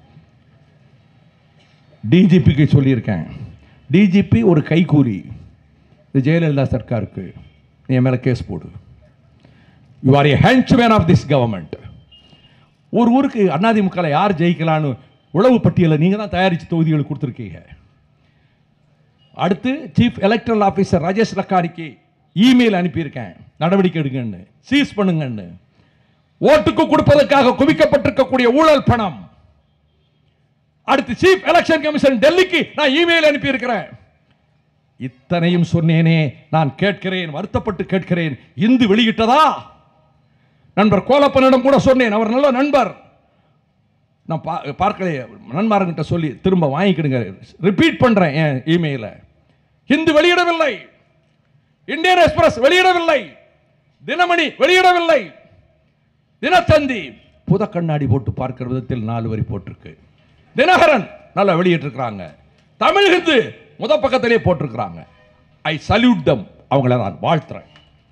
Speaker 3: டிஜிபிக்கு சொல்லியிருக்கேன் டிஜிபி ஒரு கைக்கூலி இது ஜெயலலிதா சர்க்காருக்கு நீ என் மேலே கேஸ் போடு you are a henchman of this government ஒரு ஊருக்கு அதிமுகவில் யார் ஜெயிக்கலான்னு உளவு பட்டியலை நீங்கள் தான் தயாரித்து தொகுதிகள் கொடுத்துருக்கீங்க அடுத்து சீஃப் எலக்ட்ரல் ஆஃபீஸர் ராஜேஷ் லக்காரிக்கு இமெயில் அனுப்பியிருக்கேன் நடவடிக்கை எடுங்கன்னு சீஸ் பண்ணுங்கன்னு ஓட்டுக்கு கொடுப்பதற்காக குவிக்கப்பட்டிருக்கக்கூடிய ஊழல் பணம் அடுத்து சீஃப் எலெக்ஷன் கமிஷன் டெல்லிக்கு நான் இமெயில் அனுப்பி இருக்கிறேன் இத்தனையும் சொன்னேனே நான் கேட்கிறேன் வருத்தப்பட்டு கேட்கிறேன் இந்து வெளியிட்டதா நண்பர் கோலப்பனிடம் கூட சொன்னேன் அவர் நல்ல நண்பர் நான் பா பார்க்கலையே நண்பர்கிட்ட சொல்லி திரும்ப வாங்கிக்கிடுங்க ரிப்பீட் பண்றேன் என் இமெயில இந்து வெளியிடவில்லை இந்தியன் எக்ஸ்பிரஸ் வெளியிடவில்லை தினமணி வெளியிடவில்லை தினத்தந்தி புத கண்ணாடி போட்டு பார்க்கிற விதத்தில் நாலு வரி போட்டிருக்கு தினகரன் நல்லா வெளியிட்டிருக்கிறாங்க தமிழ் ஹிந்து முத பக்கத்திலே போட்டிருக்கிறாங்க ஐ சல்யூட் தம் அவங்கள நான் வாழ்த்துறேன்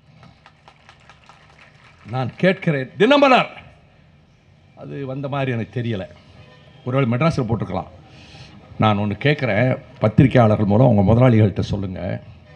Speaker 3: நான் கேட்கிறேன் தினமலர் அது வந்த மாதிரி எனக்கு தெரியல ஒருவேளை மெட்ராஸில் போட்டிருக்கலாம் நான் ஒன்று கேட்குறேன் பத்திரிகையாளர்கள் மூலம் உங்கள் முதலாளிகள்கிட்ட சொல்லுங்கள்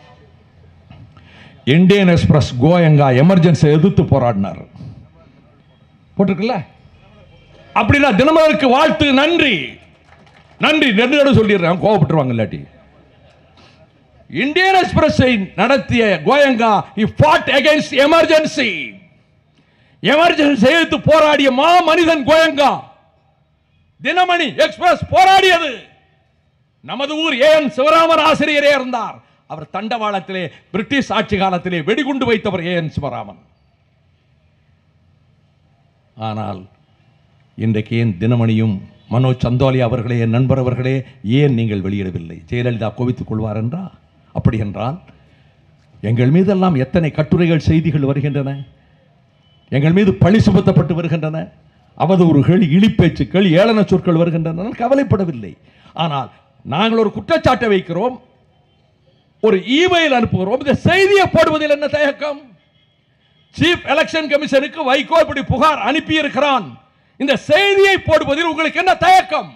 Speaker 3: இந்தியன் எக்ஸ்பிரஸ் கோயங்கா எமர்ஜென்சி எதிர்த்து போராடினார் போட்டிருக்குல்ல அப்படின்னா தினமலருக்கு வாழ்த்து நன்றி நன்றி நெடு நெடு சொல்லிடுறேன் கோவப்பட்டுருவாங்க இல்லாட்டி இந்தியன் எக்ஸ்பிரஸை நடத்திய Goenka he fought against emergency emergency எதிர்த்து போராடிய மா மனிதன் கோயங்கா தினமணி எக்ஸ்பிரஸ் போராடியது நமது ஊர் ஏஎன் சிவராமன் ஆசிரியரே இருந்தார் அவர் தண்டவாளத்திலே பிரிட்டிஷ் ஆட்சி காலத்திலே வெடிகுண்டு வைத்தவர் ஏஎன் சிவராமன் ஆனால் இன்றைக்கு ஏன் தினமணியும் மனோஜ் சந்தோலி அவர்களே என் நண்பர் அவர்களே ஏன் நீங்கள் வெளியிடவில்லை ஜெயலலிதா கோவித்துக் கொள்வார் என்றா அப்படி என்றால் எங்கள் மீதெல்லாம் எத்தனை கட்டுரைகள் செய்திகள் வருகின்றன எங்கள் மீது பழி சுமத்தப்பட்டு வருகின்றன அவதூறுகள் இழிப்பேச்சுக்கள் ஏளன சொற்கள் வருகின்றன நான் கவலைப்படவில்லை ஆனால் நாங்கள் ஒரு குற்றச்சாட்டை வைக்கிறோம் ஒரு இமெயில் அனுப்புகிறோம் இந்த செய்தியை போடுவதில் என்ன தயக்கம் சீஃப் எலெக்ஷன் கமிஷனுக்கு வைகோ இப்படி புகார் அனுப்பி இருக்கிறான் இந்த செய்தியை போடுவதில் உங்களுக்கு என்ன தயக்கம்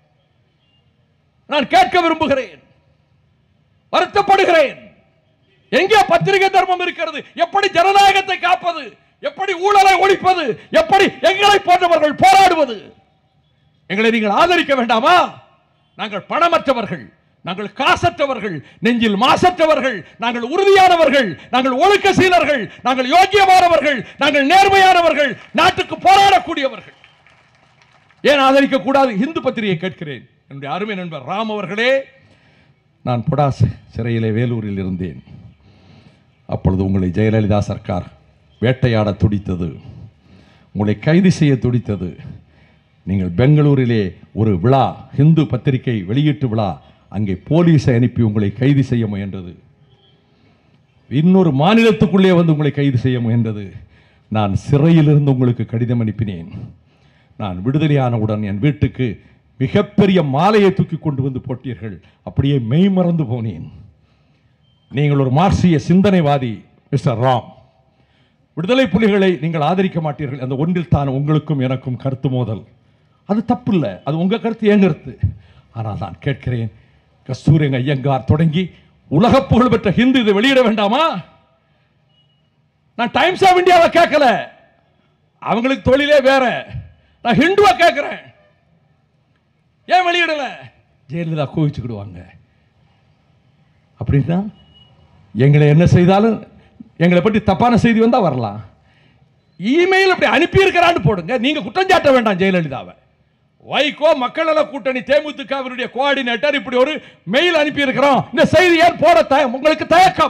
Speaker 3: நான் கேட்க விரும்புகிறேன் வருத்தப்படுகிறேன் எங்கே பத்திரிகை தர்மம் இருக்கிறது எப்படி ஜனநாயகத்தை காப்பது எப்படி ஊழலை ஒழிப்பது எப்படி எங்களை போன்றவர்கள் போராடுவது எங்களை நீங்கள் ஆதரிக்க வேண்டாமா நாங்கள் பணமற்றவர்கள் நாங்கள் காசற்றவர்கள் நெஞ்சில் மாசற்றவர்கள் நாங்கள் உறுதியானவர்கள் நாங்கள் ஒழுக்க சீலர்கள் நாங்கள் யோக்கியமானவர்கள் நாங்கள் நேர்மையானவர்கள் நாட்டுக்கு போராடக்கூடியவர்கள் ஏன் ஆதரிக்க கூடாது இந்து பத்திரிகை கேட்கிறேன் என்னுடைய அருமை நண்பர் ராம் அவர்களே நான் புடாஸ் சிறையிலே வேலூரில் இருந்தேன் அப்பொழுது உங்களை ஜெயலலிதா சர்க்கார் வேட்டையாட துடித்தது உங்களை கைது செய்ய துடித்தது நீங்கள் பெங்களூரிலே ஒரு விழா இந்து பத்திரிகை வெளியீட்டு விழா அங்கே போலீஸை அனுப்பி உங்களை கைது செய்ய முயன்றது இன்னொரு மாநிலத்துக்குள்ளே வந்து உங்களை கைது செய்ய முயன்றது நான் சிறையிலிருந்து உங்களுக்கு கடிதம் அனுப்பினேன் நான் விடுதலையானவுடன் என் வீட்டுக்கு மிகப்பெரிய மாலையை தூக்கி கொண்டு வந்து போட்டீர்கள் அப்படியே மெய் மறந்து போனேன் நீங்கள் ஒரு மார்க்சிய சிந்தனைவாதி மிஸ்டர் ராம் விடுதலை புலிகளை நீங்கள் ஆதரிக்க மாட்டீர்கள் அந்த ஒன்றில் தான் உங்களுக்கும் எனக்கும் கருத்து மோதல் அது தப்பு இல்லை அது உங்க கருத்து என் கருத்து ஆனால் நான் கேட்கிறேன் கஸ்தூரிங்க ஐயங்கார் தொடங்கி உலக புகழ் பெற்ற ஹிந்து இதை வெளியிட வேண்டாமா நான் டைம்ஸ் ஆஃப் இந்தியாவை கேட்கல அவங்களுக்கு தொழிலே வேற நான் ஹிந்துவா கேட்கிறேன் ஏன் வெளியிடல ஜெயலலிதா கோவிச்சுக்கிடுவாங்க அப்படின்னா எங்களை என்ன செய்தாலும் எங்களை பற்றி தப்பான செய்தி வந்தா வரலாம் இமெயில் அப்படி அனுப்பி இருக்கிறான்னு போடுங்க நீங்க குற்றம் சாட்ட வேண்டாம் ஜெயலலிதாவை வைகோ மக்கள் நல கூட்டணி தேமுதிகவினுடைய கோஆர்டினேட்டர் இப்படி ஒரு மெயில் அனுப்பி இருக்கிறோம் இந்த செய்தி ஏன் போட தய- உங்களுக்கு தயக்கம்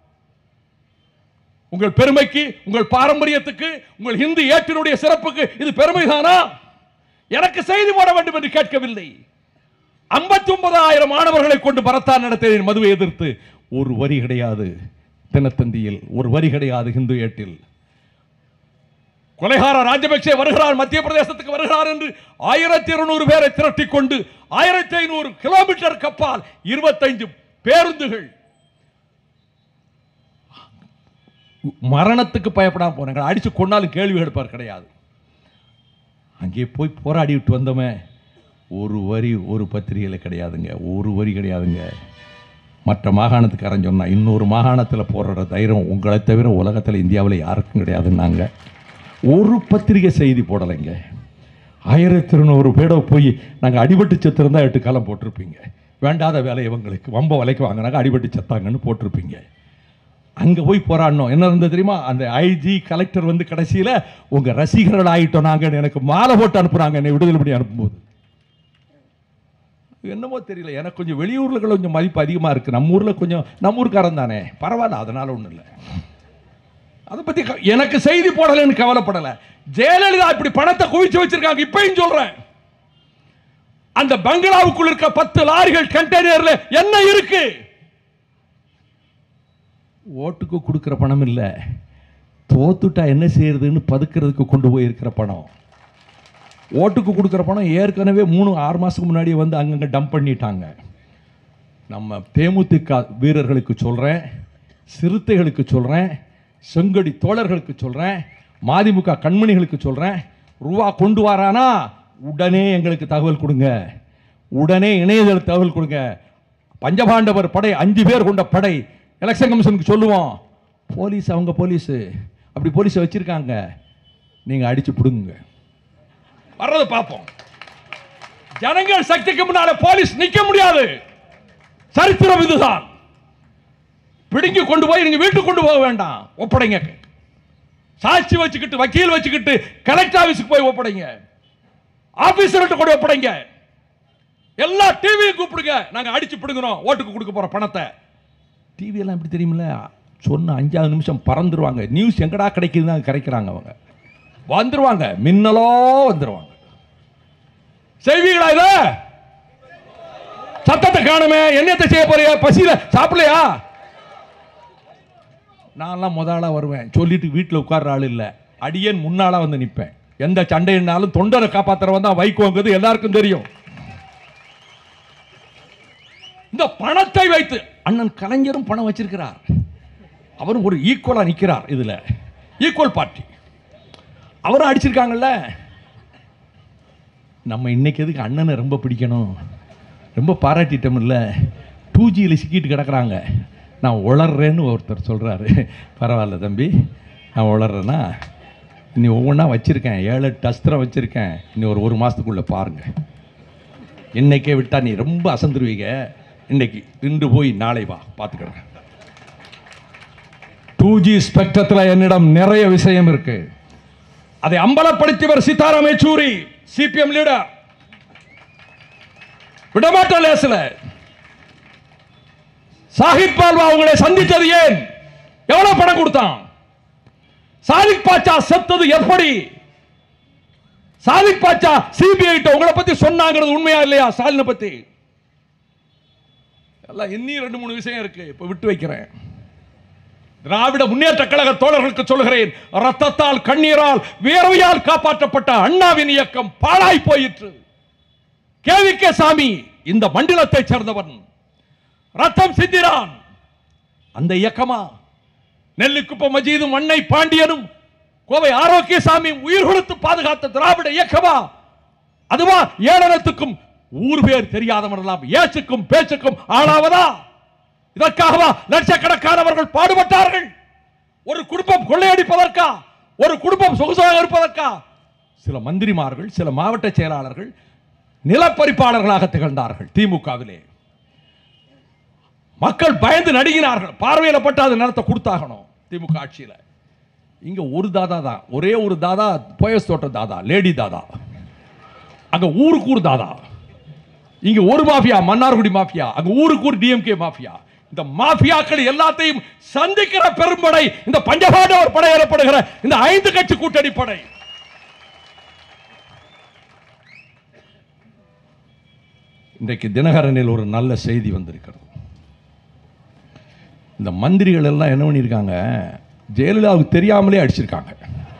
Speaker 3: உங்கள் பெருமைக்கு உங்கள் பாரம்பரியத்துக்கு உங்கள் இந்து ஏற்றினுடைய சிறப்புக்கு இது பெருமைதானா எனக்கு செய்தி போட வேண்டும் என்று கேட்கவில்லை ஐம்பத்தி ஒன்பதாயிரம் மாணவர்களை கொண்டு பரத்தான் நடத்திய மதுவை எதிர்த்து ஒரு வரி கிடையாது தினத்தந்தியில் ஒரு வரி கிடையாது ஹிந்து ஏட்டில் கொலைகார ராஜபக்சே வருகிறார் மத்திய பிரதேசத்துக்கு வருகிறார் என்று ஆயிரத்தி இருநூறு பேரை திரட்டிக் கொண்டு ஆயிரத்தி ஐநூறு கிலோமீட்டர் கப்பால் இருபத்தைந்து பேருந்துகள் மரணத்துக்கு பயப்படாம போனாங்க அடிச்சு கொண்டாலும் கேள்வி எடுப்பார் கிடையாது அங்கே போய் போராடி விட்டு வந்தோமே ஒரு வரி ஒரு பத்திரிகையில் கிடையாதுங்க ஒரு வரி கிடையாதுங்க மற்ற மாகாணத்துக்காரன் சொன்னா இன்னொரு மாகாணத்தில் போடுற தைரியம் உங்களை தவிர உலகத்தில் இந்தியாவில் யாருக்கும் கிடையாதுன்னாங்க ஒரு பத்திரிகை செய்தி போடலைங்க ஆயிரத்தி இருநூறு பேரை போய் நாங்கள் அடிபட்டு செத்துருந்தா எட்டு காலம் போட்டிருப்பீங்க வேண்டாத வேலை இவங்களுக்கு வம்ப விலைக்கு வாங்கினாங்க அடிபட்டு செத்தாங்கன்னு போட்டிருப்பீங்க அங்கே போய் போராடணும் என்ன இருந்தது தெரியுமா அந்த ஐஜி கலெக்டர் வந்து கடைசியில் உங்கள் ரசிகர்கள் ஆகிட்டோம் நாங்கள் எனக்கு மாலை போட்டு அனுப்புனாங்க என்னை விடுதலை பண்ணி அனுப்பும்போது என்னமோ தெரியல எனக்கு கொஞ்சம் வெளியூரில் கொஞ்சம் மதிப்பு அதிகமாக இருக்குது நம்ம ஊரில் கொஞ்சம் நம்ம ஊருக்காரன் தானே பரவாயில்ல அதனால ஒன்றும் இல்லை அதை பற்றி க- எனக்கு செய்தி போடலைன்னு கவலைப்படலை ஜெயலலிதா இப்படி பணத்தை குவிச்சு வச்சிருக்காங்க இப்பயும் சொல்றேன் அந்த பங்களாவுக்குள்ள இருக்க பத்து லாரிகள் கண்டெய்னர்ல என்ன இருக்கு ஓட்டுக்கு கொடுக்கிற பணம் இல்லை தோத்துட்டா என்ன செய்யறதுன்னு பதுக்கிறதுக்கு கொண்டு போய் இருக்கிற பணம் ஓட்டுக்கு கொடுக்குற பணம் ஏற்கனவே மூணு ஆறு மாதத்துக்கு முன்னாடியே வந்து அங்கங்கே டம்ப் பண்ணிட்டாங்க நம்ம தேமுதிக வீரர்களுக்கு சொல்கிறேன் சிறுத்தைகளுக்கு சொல்கிறேன் செங்கடி தோழர்களுக்கு சொல்கிறேன் மதிமுக கண்மணிகளுக்கு சொல்கிறேன் ரூபா கொண்டு வரானா உடனே எங்களுக்கு தகவல் கொடுங்க உடனே இணையதள தகவல் கொடுங்க பஞ்சபாண்டவர் படை அஞ்சு பேர் கொண்ட படை எலெக்ஷன் கமிஷனுக்கு சொல்லுவோம் போலீஸ் அவங்க போலீஸு அப்படி போலீஸை வச்சுருக்காங்க நீங்கள் அடித்து பிடுங்குங்க வர்றதை பார்ப்போம் ஜனங்கள் சக்திக்கு முன்னால போலீஸ் நிக்க முடியாது சரித்திரம் இதுதான் பிடுங்கி கொண்டு போய் நீங்க வீட்டுக்கு கொண்டு போக வேண்டாம் ஒப்படைங்க சாட்சி வச்சுக்கிட்டு வக்கீல் வச்சுக்கிட்டு கலெக்டர் ஆபீஸுக்கு போய் ஒப்படைங்க ஆபீசர்கிட்ட கூட ஒப்படைங்க எல்லா டிவியும் கூப்பிடுங்க நாங்க அடிச்சு பிடுங்குறோம் ஓட்டுக்கு கொடுக்க போற பணத்தை டிவி எல்லாம் எப்படி தெரியுமில்ல சொன்ன அஞ்சாவது நிமிஷம் பறந்துருவாங்க நியூஸ் எங்கடா கிடைக்குதுன்னு கிடைக்கிறாங்க அவங்க வந்துருவாங்க மின்னலோ வந்துருவாங்க செய்வீங்களா இத சத்தத்தை காணுமே என்னத்தை செய்ய போறியா பசியில சாப்பிடலையா நான்லாம் முதலா வருவேன் சொல்லிட்டு வீட்டில் உட்கார்ற ஆள் இல்லை அடியேன் முன்னால வந்து நிற்பேன் எந்த சண்டையினாலும் தொண்டரை காப்பாத்துறவன் தான் வைக்கோங்கிறது எல்லாருக்கும் தெரியும் இந்த பணத்தை வைத்து அண்ணன் கலைஞரும் பணம் வச்சிருக்கிறார் அவரும் ஒரு ஈக்குவலா நிற்கிறார் இதுல ஈக்குவல் பார்ட்டி அவரும் அடிச்சிருக்காங்கல்ல நம்ம இன்னைக்கு எதுக்கு அண்ணனை ரொம்ப பிடிக்கணும் ரொம்ப பாராட்டிட்டோம் இல்லை டூ ஜியில் சிக்கிட்டு கிடக்குறாங்க நான் உளர்றேன்னு ஒருத்தர் சொல்கிறாரு பரவாயில்ல தம்பி நான் உளர்றேன்னா நீ ஒவ்வொன்றா வச்சுருக்கேன் ஏழு எட்டு அஸ்திரம் வச்சுருக்கேன் இன்னி ஒரு ஒரு மாதத்துக்குள்ளே பாருங்கள் இன்னைக்கே விட்டால் நீ ரொம்ப அசந்துருவீங்க இன்னைக்கு இன்று போய் நாளை வா பார்த்துக்கிறேன் டூ ஜி ஸ்பெக்ட்ரத்தில் என்னிடம் நிறைய விஷயம் இருக்கு அதை அம்பலப்படுத்தியவர் சீதாராம் யெச்சூரி சிபிஎம் லீடர் விடமாட்டோம் லேசில சாஹிப் பால்வா அவங்களை சந்தித்தது ஏன் எவ்வளவு பணம் கொடுத்தான் சாதிக் பாச்சா செத்தது எப்படி சாதிக் பாச்சா சிபிஐ உங்களை பத்தி சொன்னாங்கிறது உண்மையா இல்லையா ஸ்டாலினை பத்தி எல்லாம் இன்னும் ரெண்டு மூணு விஷயம் இருக்கு இப்ப விட்டு வைக்கிறேன் திராவிட முன்னேற்ற கழக தோழர்களுக்கு சொல்கிறேன் ரத்தத்தால் கண்ணீரால் வேர்வையால் காப்பாற்றப்பட்ட அண்ணாவின் இயக்கம் பாழாய் போயிற்று கேவி கே சாமி இந்த மண்டலத்தைச் சேர்ந்தவன் ரத்தம் சிந்திரான் அந்த இயக்கமா நெல்லிக்குப்பம் மஜீதும் அன்னை பாண்டியனும் கோவை ஆரோக்கியசாமி உயிர் கொடுத்து பாதுகாத்த திராவிட இயக்கமா அதுவா ஏளனத்துக்கும் ஊர் பேர் தெரியாதவரெல்லாம் ஏச்சுக்கும் பேச்சுக்கும் ஆளாவதா இதற்காகவா லட்சக்கணக்கானவர்கள் பாடுபட்டார்கள் ஒரு குடும்பம் கொள்ளையடிப்பதற்கா ஒரு குடும்பம் சொகுசாக இருப்பதற்கா சில மந்திரிமார்கள் சில மாவட்ட செயலாளர்கள் நிலப்பரிப்பாளர்களாக திகழ்ந்தார்கள் திமுகவிலே மக்கள் பயந்து நடுங்கினார்கள் பார்வையில பட்டு அது நிலத்தை கொடுத்தாகணும் திமுக ஆட்சியில் இங்க ஒரு தாதா தான் ஒரே ஒரு தாதா போயஸ் தோட்ட தாதா லேடி தாதா அங்க ஊருக்கு ஊர் தாதா இங்க ஒரு மாஃபியா மன்னார்குடி மாஃபியா அங்க ஊருக்கு ஊர் டிஎம்கே மாஃபியா இந்த மாஃபியாக்கள் எல்லாத்தையும் சந்திக்கிற பெரும்படை இந்த பஞ்சபாண்டவர் படை எனப்படுகிற இந்த ஐந்து கட்சி கூட்டணி படை இன்றைக்கு தினகரனில் ஒரு நல்ல செய்தி வந்திருக்கிறது இந்த மந்திரிகள் எல்லாம் என்ன பண்ணியிருக்காங்க ஜெயலலிதாவுக்கு தெரியாமலே அடிச்சிருக்காங்க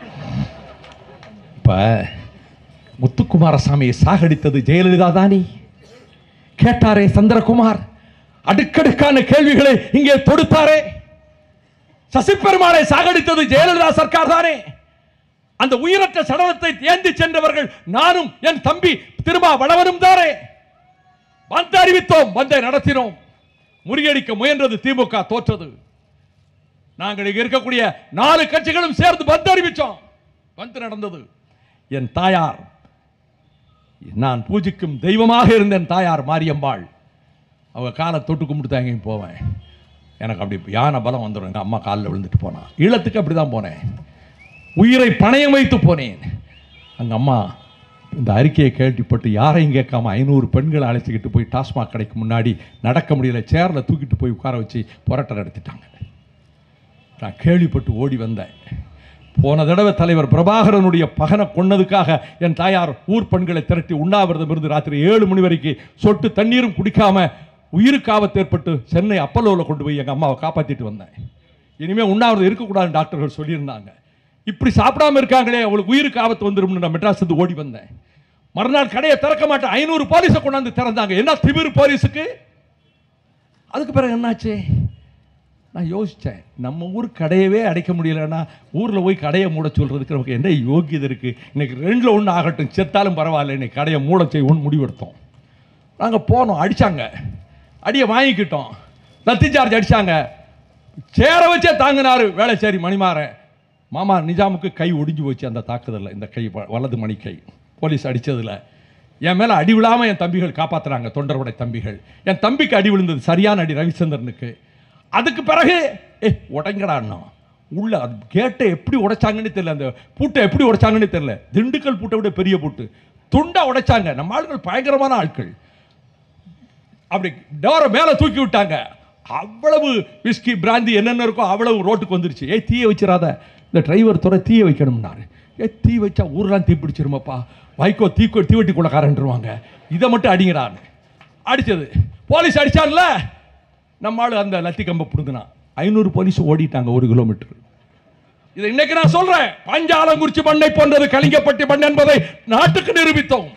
Speaker 3: இப்ப முத்துக்குமாரசாமியை சாகடித்தது ஜெயலலிதா தானே கேட்டாரே சந்திரகுமார் அடுக்கடுக்கான கேள்விகளை இங்கே தொடுத்தாரே சசிபெருமாளை சாகடித்தது ஜெயலலிதா சர்க்கார் தானே அந்த உயிரற்ற சடலத்தை ஏந்தி சென்றவர்கள் நானும் என் தம்பி திருமா வளவனும் தானே வந்து அறிவித்தோம் வந்தை நடத்தினோம் முறியடிக்க முயன்றது திமுக தோற்றது நாங்கள் இங்க இருக்கக்கூடிய நாலு கட்சிகளும் சேர்ந்து வந்து அறிவிச்சோம் வந்து நடந்தது என் தாயார் நான் பூஜிக்கும் தெய்வமாக இருந்த என் தாயார் மாரியம்பாள் அவங்க காலை தொட்டு கும்பிட்டு தான் எங்கேயும் போவேன் எனக்கு அப்படி யானை பலம் வந்துடும் எங்கள் அம்மா காலில் விழுந்துட்டு போனா ஈழத்துக்கு அப்படி தான் போனேன் உயிரை பணயம் வைத்து போனேன் அங்க அம்மா இந்த அறிக்கையை கேள்விப்பட்டு யாரையும் கேட்காம ஐநூறு பெண்களை அழைச்சிக்கிட்டு போய் டாஸ்மாக் கடைக்கு முன்னாடி நடக்க முடியல சேரில் தூக்கிட்டு போய் உட்கார வச்சு போராட்டம் நடத்திட்டாங்க நான் கேள்விப்பட்டு ஓடி வந்தேன் போன தடவை தலைவர் பிரபாகரனுடைய பகனை கொன்னதுக்காக என் தாயார் ஊர் பெண்களை திரட்டி உண்ணாவிரதம் இருந்து ராத்திரி ஏழு மணி வரைக்கும் சொட்டு தண்ணீரும் குடிக்காம உயிருக்கு ஆபத்து ஏற்பட்டு சென்னை அப்பல்லோவில் கொண்டு போய் எங்கள் அம்மாவை காப்பாற்றிட்டு வந்தேன் இனிமேல் உண்ணாவிரதம் இருக்கக்கூடாதுன்னு டாக்டர்கள் சொல்லியிருந்தாங்க இப்படி சாப்பிடாம இருக்காங்களே அவங்களுக்கு உயிருக்கு ஆபத்து வந்துரும்னு நான் மெட்ராஸ் இருந்து ஓடி வந்தேன் மறுநாள் கடையை திறக்க மாட்டேன் ஐநூறு போலீஸை கொண்டாந்து திறந்தாங்க என்ன திமிரு போலீஸுக்கு அதுக்கு பிறகு என்னாச்சு நான் யோசித்தேன் நம்ம ஊர் கடையவே அடைக்க முடியலன்னா ஊரில் போய் கடையை மூட சொல்கிறதுக்கு நமக்கு என்ன யோகியதை இருக்குது இன்னைக்கு ரெண்டில் ஒன்று ஆகட்டும் செத்தாலும் பரவாயில்ல இன்னைக்கு கடையை மூட செய்வோம்னு முடிவெடுத்தோம் நாங்கள் போனோம் அடித்தாங்க அடியை வாங்கிக்கிட்டோம் லத்தி சார்ஜ் அடித்தாங்க சேர வச்சே தாங்கினாரு வேலைச்சேரி மணிமாறன் மாமா நிஜாமுக்கு கை ஒடிஞ்சு போச்சு அந்த தாக்குதலில் இந்த கை வ- வலது மணி கை போலீஸ் அடித்ததில் என் மேலே அடி விழாமல் என் தம்பிகள் காப்பாத்துறாங்க தொண்டர்படை தம்பிகள் என் தம்பிக்கு அடி விழுந்தது சரியான அடி ரவிச்சந்திரனுக்கு அதுக்கு பிறகு ஏ உடைங்கடான்னா உள்ள அது கேட்டை எப்படி உடைச்சாங்கன்னு தெரியல அந்த பூட்டை எப்படி உடைச்சாங்கன்னு தெரியல திண்டுக்கல் பூட்டை விட பெரிய பூட்டு துண்டா உடைச்சாங்க நம்ம ஆட்கள் பயங்கரமான ஆட்கள் அப்படி டோரை மேலே தூக்கி விட்டாங்க அவ்வளவு விஸ்கி பிராந்தி என்னென்ன இருக்கோ அவ்வளவு ரோட்டுக்கு வந்துருச்சு ஏய் தீய வச்சிடாத இந்த டிரைவர் துறை தீய வைக்கணும்னாரு ஏ தீ வச்சா ஊரெல்லாம் தீ பிடிச்சிருமாப்பா வைக்கோ தீக்கோ தீவட்டி கொள்ளக்காரன்ருவாங்க இதை மட்டும் அடிங்கிறான்னு அடிச்சது போலீஸ் அடிச்சான்ல நம்ம ஆளு அந்த லத்தி கம்பை பிடுங்கினான் ஐநூறு போலீஸ் ஓடிட்டாங்க ஒரு கிலோமீட்டர் இதை இன்னைக்கு நான் சொல்றேன் பஞ்சாலங்குறிச்சி பண்ணை போன்றது கலிங்கப்பட்டி பண்ணை என்பதை நாட்டுக்கு நிரூபித்தோம்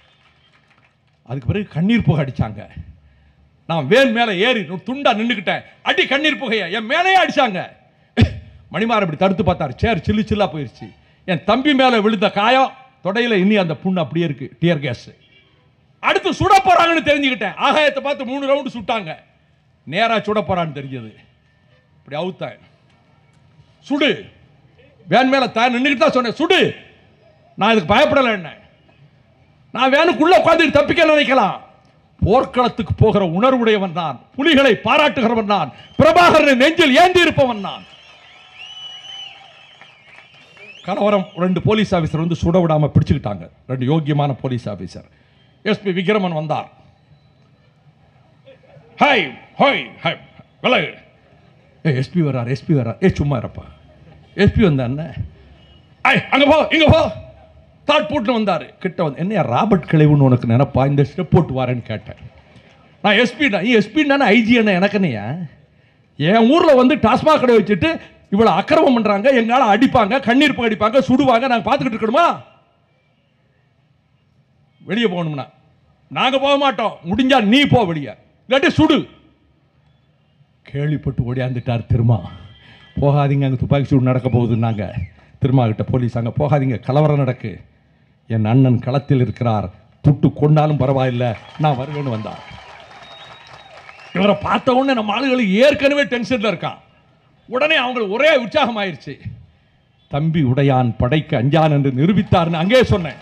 Speaker 3: அதுக்கு பிறகு கண்ணீர் புகை அடிச்சாங்க நான் வேன் மேலே ஏறி நு- துண்டா நின்றுக்கிட்டேன் அடி கண்ணீர் புகைய என் மேலேயே அடிச்சாங்க மணிமார் இப்படி தடுத்து பார்த்தாரு சேர் சில்லு சில்லா போயிருச்சு என் தம்பி மேலே விழுந்த காயம் தொடையில இன்னி அந்த புண்ணு அப்படியே இருக்கு டியர் கேஸ் அடுத்து சுட போறாங்கன்னு தெரிஞ்சுக்கிட்டேன் ஆகாயத்தை பார்த்து மூணு ரவுண்டு சுட்டாங்க நேரா சுட போறான்னு தெரிஞ்சது இப்படி அவுத்தேன் சுடு வேன் மேல தான் நின்றுக்கிட்டு தான் சொன்னேன் சுடு நான் இதுக்கு பயப்படலை என்ன நான் வேனுக்குள்ள உட்கார்ந்து தப்பிக்க நினைக்கலாம் போர்க்களத்துக்கு போகிற உணர்வுடையவன் நான் புலிகளை பாராட்டுகிறவன் நான் பிரபாகரனை நெஞ்சில் ஏந்தி இருப்பவன் நான் கலவரம் ரெண்டு போலீஸ் ஆபீசர் வந்து சுட விடாம பிடிச்சுக்கிட்டாங்க ரெண்டு யோக்கியமான போலீஸ் ஆபீசர் எஸ்பி விக்ரமன் வந்தார் ஹாய் ஹாய் ஹாய் விலகு ஏ எஸ்பி வர்றார் எஸ்பி வர்றார் ஏ சும்மா இருப்பா எஸ்பி வந்தானே ஐ அங்க போ இங்க போ தாட் போட்டு வந்தார் கிட்ட வந்து என்னையா ராபர்ட் கிளைவுன்னு உனக்கு நினைப்பா இந்த ஸ்டெப் போட்டு வரேன்னு கேட்டேன் நான் எஸ்பி நீ எஸ்பி தானே ஐஜி என்ன எனக்கு என்னையா என் ஊரில் வந்து டாஸ்மாக் கடை வச்சுட்டு இவ்வளோ அக்கிரமம் பண்ணுறாங்க எங்கால அடிப்பாங்க கண்ணீர் புகை அடிப்பாங்க சுடுவாங்க நாங்கள் பார்த்துக்கிட்டு இருக்கணுமா வெளியே போகணும்னா நாங்கள் போக மாட்டோம் முடிஞ்சா நீ போ வெளியே இல்லாட்டி சுடு கேள்விப்பட்டு ஓடியாந்துட்டார் திருமா போகாதீங்க அங்கே துப்பாக்கி சூடு நடக்க போகுதுன்னாங்க திருமா கிட்ட போலீஸ் அங்கே போகாதீங்க கலவரம் நடக்கு என் அண்ணன் களத்தில் இருக்கிறார் துட்டு கொண்டாலும் பரவாயில்லை நான் வருவேன்னு வந்தார் இவரை பார்த்த உடனே நம்ம ஆளுகளுக்கு ஏற்கனவே டென்ஷனில் இருக்கான் உடனே அவங்களுக்கு ஒரே உற்சாகம் ஆயிருச்சு தம்பி உடையான் படைக்கு அஞ்சான் என்று நிரூபித்தார்னு அங்கே சொன்னேன்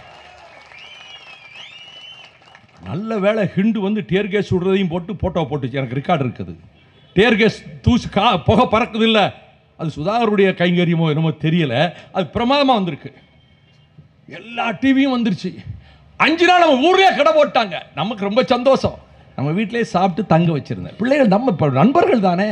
Speaker 3: நல்ல வேளை ஹிண்டு வந்து டியர் கேஸ் விடுறதையும் போட்டு போட்டோ போட்டுச்சு எனக்கு ரெக்கார்டு இருக்குது டியர் கேஸ் தூசி கா புகை பறக்குது இல்லை அது சுதாகருடைய கைங்கரியமோ என்னமோ தெரியல அது பிரமாதமாக வந்திருக்கு எல்லா டிவியும் வந்துருச்சு அஞ்சு நாள் நம்ம ஊர்லயே கடை போட்டாங்க நமக்கு ரொம்ப சந்தோஷம் நம்ம வீட்டிலேயே சாப்பிட்டு தங்க வச்சிருந்தேன் பிள்ளைகள் நம்ம இப்ப நண்பர்கள் தானே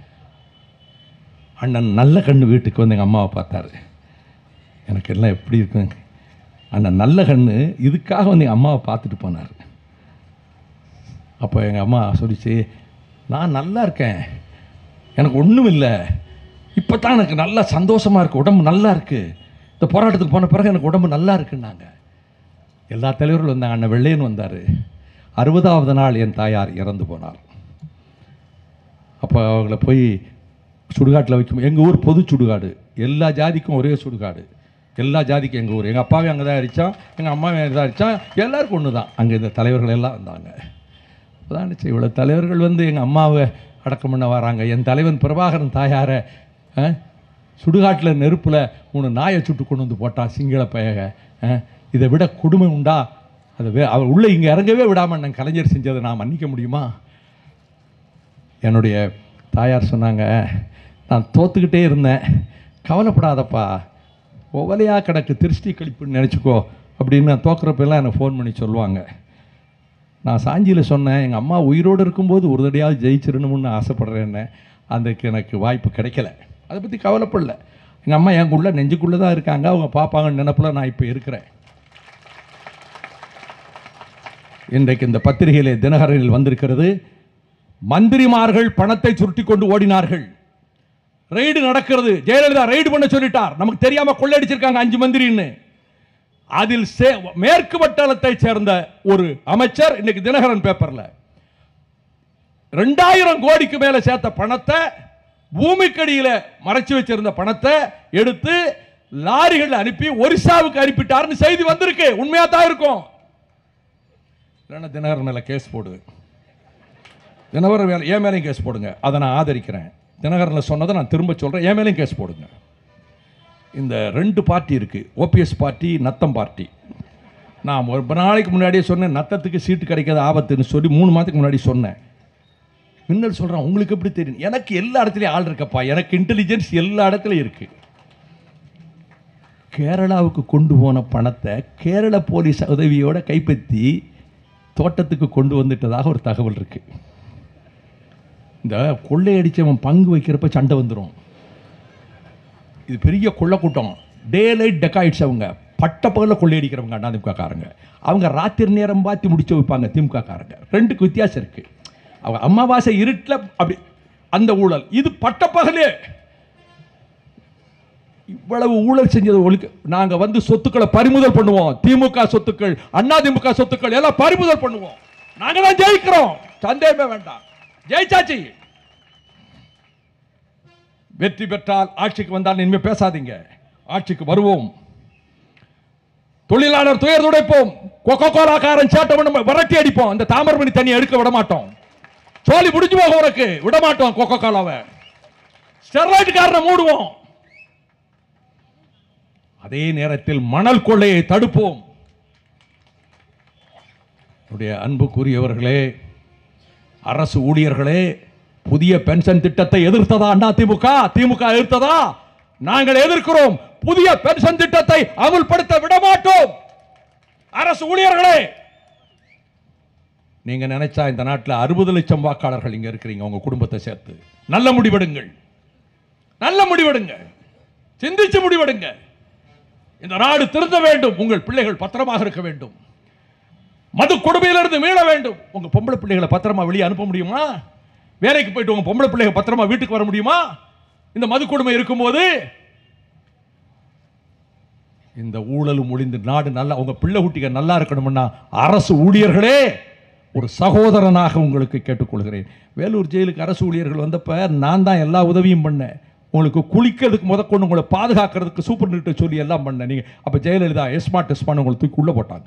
Speaker 3: அண்ணன் நல்ல கண்ணு வீட்டுக்கு வந்து எங்கள் அம்மாவை பார்த்தாரு எனக்கு எல்லாம் எப்படி இருக்குங்க அண்ணன் நல்ல கண்ணு இதுக்காக வந்து எங்கள் அம்மாவை பார்த்துட்டு போனார் அப்போ எங்கள் அம்மா சொல்லிச்சு நான் நல்லா இருக்கேன் எனக்கு ஒன்றும் இல்லை இப்போ தான் எனக்கு நல்லா சந்தோஷமாக இருக்குது உடம்பு நல்லா இருக்குது இந்த போராட்டத்துக்கு போன பிறகு எனக்கு உடம்பு நல்லா இருக்குன்னாங்க எல்லா தலைவர்களும் வந்தாங்க அண்ணன் வெள்ளையன் வந்தார் அறுபதாவது நாள் என் தாயார் இறந்து போனார் அப்போ அவங்கள போய் சுடுகாட்டில் வைக்கும் எங்கள் ஊர் பொது சுடுகாடு எல்லா ஜாதிக்கும் ஒரே சுடுகாடு எல்லா ஜாதிக்கும் எங்கள் ஊர் எங்கள் அப்பாவே அங்கே தான் அடித்தான் எங்கள் அம்மாவே அங்கே தான் அடித்தான் எல்லாருக்கும் ஒன்று தான் அங்கே இந்த தலைவர்கள் எல்லாம் வந்தாங்க அதான் நினச்சி இவ்வளோ தலைவர்கள் வந்து எங்கள் அம்மாவை அடக்கம் பண்ண வராங்க என் தலைவன் பிரபாகரன் தாயாரை ஆ, சுடுகாட்டில் நெருப்பில் மூணு நாயை சுட்டு கொண்டு வந்து போட்டான் சிங்கள பயக ஆ, இதை விட கொடுமை உண்டா அதை வே அவர் உள்ளே இங்கே இறங்கவே விடாமல் நான் கலைஞர் செஞ்சதை நான் மன்னிக்க முடியுமா என்னுடைய தாயார் சொன்னாங்க நான் தோத்துக்கிட்டே இருந்தேன் கவலைப்படாதப்பா ஒவலையா கிடக்கு திருஷ்டி கழிப்புன்னு நினச்சிக்கோ அப்படின்னு நான் தோக்குறப்பெல்லாம் எனக்கு ஃபோன் பண்ணி சொல்லுவாங்க நான் சாஞ்சியில் சொன்னேன் எங்கள் அம்மா உயிரோடு இருக்கும்போது ஒரு தடையாவது ஜெயிச்சிடணும்னு ஆசைப்படுறேன்னு அதுக்கு எனக்கு வாய்ப்பு கிடைக்கல அதை பற்றி கவலைப்படல எங்கள் அம்மா எங்குள்ள நெஞ்சுக்குள்ளே தான் இருக்காங்க அவங்க பார்ப்பாங்கன்னு நினப்பில் நான் இப்போ இருக்கிறேன் இன்றைக்கு இந்த பத்திரிகையிலே தினகரனில் வந்திருக்கிறது மந்திரிமார்கள் பணத்தை சுருட்டி கொண்டு ஓடினார்கள் ரெய்டு நடக்கிறது ஜெயலலிதா ரெய்டு பண்ண சொல்லிட்டார் நமக்கு தெரியாம கொள்ளையடிச்சிருக்காங்க அஞ்சு மந்திரின்னு அதில் சே- மேற்கு வட்டாரத்தை சேர்ந்த ஒரு அமைச்சர் இன்னைக்கு தினகரன் பேப்பர்ல ரெண்டாயிரம் கோடிக்கு மேல சேர்த்த பணத்தை பூமிக்கடியில மறைச்சு வச்சிருந்த பணத்தை எடுத்து லாரிகள் அனுப்பி ஒரிசாவுக்கு அனுப்பிட்டாருன்னு செய்தி வந்திருக்கு உண்மையா தான் இருக்கும் இல்லைன்னா தினகரன் மேல கேஸ் போடு தினகரன் மேல என் மேலேயும் கேஸ் போடுங்க அதை நான் ஆதரிக்கிறேன் தினகரனில் சொன்னதை நான் திரும்ப சொல்றேன் என் மேலேயும் கேஸ் போடுங்க இந்த ரெண்டு பார்ட்டி இருக்குது ஓபிஎஸ் பார்ட்டி நத்தம் பார்ட்டி நான் ஒரு நாளைக்கு முன்னாடியே சொன்னேன் நத்தத்துக்கு சீட்டு கிடைக்காத ஆபத்துன்னு சொல்லி மூணு மாதத்துக்கு முன்னாடி சொன்னேன் மின்னல் சொல்கிறான் உங்களுக்கு எப்படி தெரியும் எனக்கு எல்லா இடத்துலையும் ஆள் இருக்கப்பா எனக்கு இன்டெலிஜென்ஸ் எல்லா இடத்துலையும் இருக்கு கேரளாவுக்கு கொண்டு போன பணத்தை கேரள போலீஸ் உதவியோட கைப்பற்றி தோட்டத்துக்கு கொண்டு வந்துட்டதாக ஒரு தகவல் இருக்கு இந்த கொள்ளையடிச்சவன் பங்கு வைக்கிறப்ப சண்டை வந்துடும் இது பெரிய கொள்ள கூட்டம் டே லைட் டெக்காயிட்ஸ் அவங்க பட்ட பகலில் கொள்ளையடிக்கிறவங்க அண்ணா திமுக காரங்க அவங்க ராத்திரி நேரம் பார்த்து முடிச்சு வைப்பாங்க திமுக காரங்க ரெண்டுக்கு வித்தியாசம் இருக்கு அவங்க அமாவாசை இருட்டில் அப்படி அந்த ஊழல் இது பட்ட பகலே இவ்வளவு ஊழல் செஞ்சது ஒழிக்க நாங்க வந்து சொத்துக்களை பறிமுதல் பண்ணுவோம் திமுக சொத்துக்கள் அண்ணா திமுக சொத்துக்கள் எல்லாம் பறிமுதல் பண்ணுவோம் நாங்க தான் ஜெயிக்கிறோம் சந்தேகமே வேண்டாம் ஜெயிச்சாச்சு வெற்றி பெற்றால் ஆட்சிக்கு வந்தால் இனிமே பேசாதீங்க ஆட்சிக்கு வருவோம் தொழிலாளர் துயர் துடைப்போம் கொக்கோ கோலாக்காரன் சேட்டை பண்ண விரட்டி அடிப்போம் இந்த தாமிரபரணி தண்ணி எடுக்க விட மாட்டோம் சோலி முடிஞ்சு போக உனக்கு விட மாட்டோம் கொக்கோ கோலாவை ஸ்டெர்லைட் காரனை மூடுவோம் அதே நேரத்தில் மணல் கொள்ளையை தடுப்போம் என்னுடைய அன்புக்குரியவர்களே அரசு ஊழியர்களே புதிய பென்ஷன் திட்டத்தை எதிர்த்ததா அண்ணா திமுக திமுக எதிர்த்ததா நாங்கள் எதிர்க்கிறோம் புதிய பென்ஷன் திட்டத்தை அமுல்படுத்த விட மாட்டோம் அரசு ஊழியர்களே நீங்க நினைச்சா இந்த நாட்டில் அறுபது லட்சம் வாக்காளர்கள் இங்க இருக்கிறீங்க உங்க குடும்பத்தை சேர்த்து நல்ல முடிவெடுங்கள் நல்ல முடிவெடுங்க சிந்திச்சு முடிவெடுங்க இந்த நாடு திருந்த வேண்டும் உங்கள் பிள்ளைகள் பத்திரமாக இருக்க வேண்டும் மது கொடுமையிலிருந்து மீள வேண்டும் உங்க பொம்பளை பிள்ளைகளை பத்திரமா வெளியே அனுப்ப முடியுமா வேலைக்கு போயிட்டு உங்க பொம்பளை பிள்ளைங்க பத்திரமா வீட்டுக்கு வர முடியுமா இந்த மது கொடுமை இருக்கும்போது இந்த ஊழலும் ஒளிந்து நாடு நல்லா உங்க பிள்ளை குட்டிங்க நல்லா இருக்கணும்னா அரசு ஊழியர்களே ஒரு சகோதரனாக உங்களுக்கு கேட்டுக்கொள்கிறேன் வேலூர் ஜெயிலுக்கு அரசு ஊழியர்கள் வந்தப்ப நான் தான் எல்லா உதவியும் பண்ணேன் உங்களுக்கு குளிக்கிறதுக்கு முதற்கொண்டு உங்களை பாதுகாக்கிறதுக்கு சூப்பர் நீட்டை சொல்லி எல்லாம் பண்ணேன் நீங்கள் அப்போ ஜெயலலிதா எஸ்மா டெஸ்ட் பண்ண உங்களை தூக்கி உள்ளே போட்டாங்க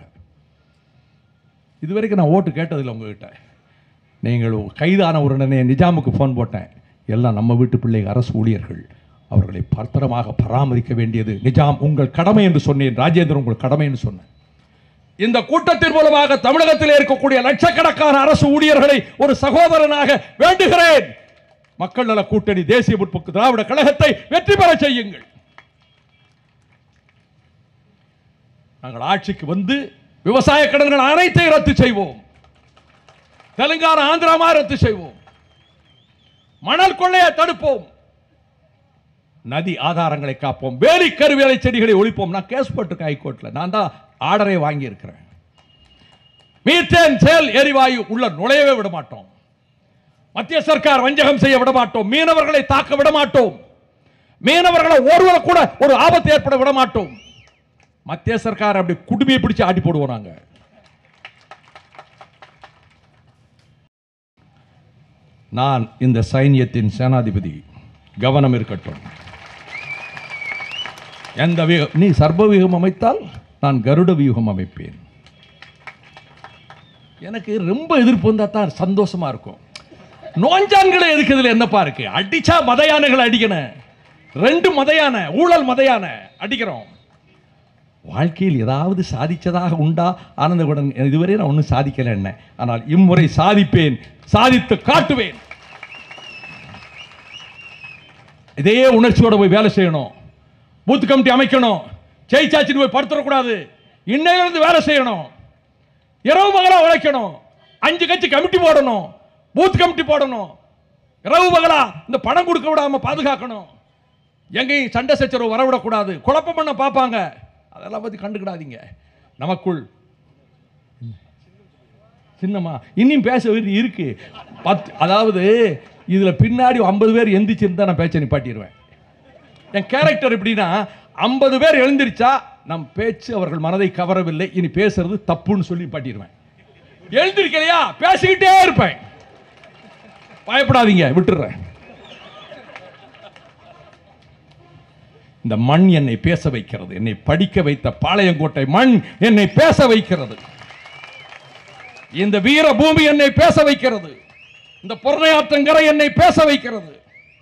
Speaker 3: இது வரைக்கும் நான் ஓட்டு கேட்டதில்லை உங்ககிட்ட நீங்கள் கைதான உடனே நிஜாமுக்கு ஃபோன் போட்டேன் எல்லாம் நம்ம வீட்டு பிள்ளைங்க அரசு ஊழியர்கள் அவர்களை பத்திரமாக பராமரிக்க வேண்டியது நிஜாம் உங்கள் கடமை என்று சொன்னேன் ராஜேந்திரன் உங்கள் கடமை என்று சொன்னேன் இந்த கூட்டத்தின் மூலமாக தமிழகத்தில் இருக்கக்கூடிய லட்சக்கணக்கான அரசு ஊழியர்களை ஒரு சகோதரனாக வேண்டுகிறேன் மக்கள் நல கூட்டணி தேசிய முற்போக்கு திராவிட கழகத்தை வெற்றி பெற செய்யுங்கள் நாங்கள் ஆட்சிக்கு வந்து விவசாய கடன்கள் அனைத்தையும் ரத்து செய்வோம் தெலுங்கானா ஆந்திராமா ரத்து செய்வோம் மணல் கொள்ளையை தடுப்போம் நதி ஆதாரங்களை காப்போம் வேலி கருவேலை செடிகளை ஒழிப்போம் நான் கேஸ் போட்டிருக்கேன் ஹைகோர்ட்ல நான் தான் ஆர்டரை வாங்கி இருக்கிறேன் மீத்தேன் செயல் எரிவாயு உள்ள நுழையவே விட மாட்டோம் மத்திய சர்க்கார் வஞ்சகம் செய்ய விட மாட்டோம் மீனவர்களை தாக்க விட மாட்டோம் மீனவர்களை ஒருவரை கூட ஒரு ஆபத்து ஏற்பட விட மாட்டோம் மத்திய சர்க்கார் அப்படி குடுமையை பிடிச்சு ஆட்டி போடுவோம் நாங்க நான் இந்த சைன்யத்தின் சேனாதிபதி கவனம் இருக்கட்டும் எந்த வியூ- நீ சர்ப வியூகம் அமைத்தால் நான் கருட வியூகம் அமைப்பேன் எனக்கு ரொம்ப எதிர்ப்பு வந்தா தான் சந்தோஷமா இருக்கும் நோஞ்சான்களை எதுக்குதுல என்னப்பா இருக்கு அடிச்சா மத யானைகளை அடிக்கணும் ரெண்டு மத யானை ஊழல் மத யானை அடிக்கிறோம் வாழ்க்கையில் ஏதாவது சாதிச்சதாக உண்டா ஆனந்தகுடன் இதுவரை நான் ஒன்றும் சாதிக்கல என்ன ஆனால் இம்முறை சாதிப்பேன் சாதித்து காட்டுவேன் இதே உணர்ச்சியோட போய் வேலை செய்யணும் பூத் கமிட்டி அமைக்கணும் ஜெயிச்சாச்சின்னு போய் படுத்துடக்கூடாது இன்னையிலிருந்து வேலை செய்யணும் இரவு பகலா உழைக்கணும் அஞ்சு கட்சி கமிட்டி போடணும் பூத் கமிட்டி போடணும் இரவு பகலா இந்த பணம் கொடுக்க விடாம பாதுகாக்கணும் எங்கேயும் சண்டை சச்சரவு வரவிடக்கூடாது குழப்பம் பண்ண பார்ப்பாங்க அதெல்லாம் பத்தி கண்டுக்கிடாதீங்க நமக்குள் சின்னம்மா இன்னும் பேச வேண்டி இருக்கு பத்து அதாவது இதுல பின்னாடி ஐம்பது பேர் எந்திரிச்சிருந்தா நான் பேச்சை நிப்பாட்டிடுவேன் என் கேரக்டர் எப்படின்னா ஐம்பது பேர் எழுந்திருச்சா நம் பேச்சு அவர்கள் மனதை கவரவில்லை இனி பேசுறது தப்புன்னு சொல்லி பாட்டிடுவேன் எழுந்திருக்கலையா பேசிக்கிட்டே இருப்பேன் பயப்படாதீங்க விட்டுறேன் இந்த மண் என்னை பேச வைக்கிறது என்னை படிக்க வைத்த பாளையங்கோட்டை மண் என்னை பேச வைக்கிறது இந்த வீர பூமி என்னை பேச வைக்கிறது இந்த பொருளையாற்றங்கரை என்னை பேச வைக்கிறது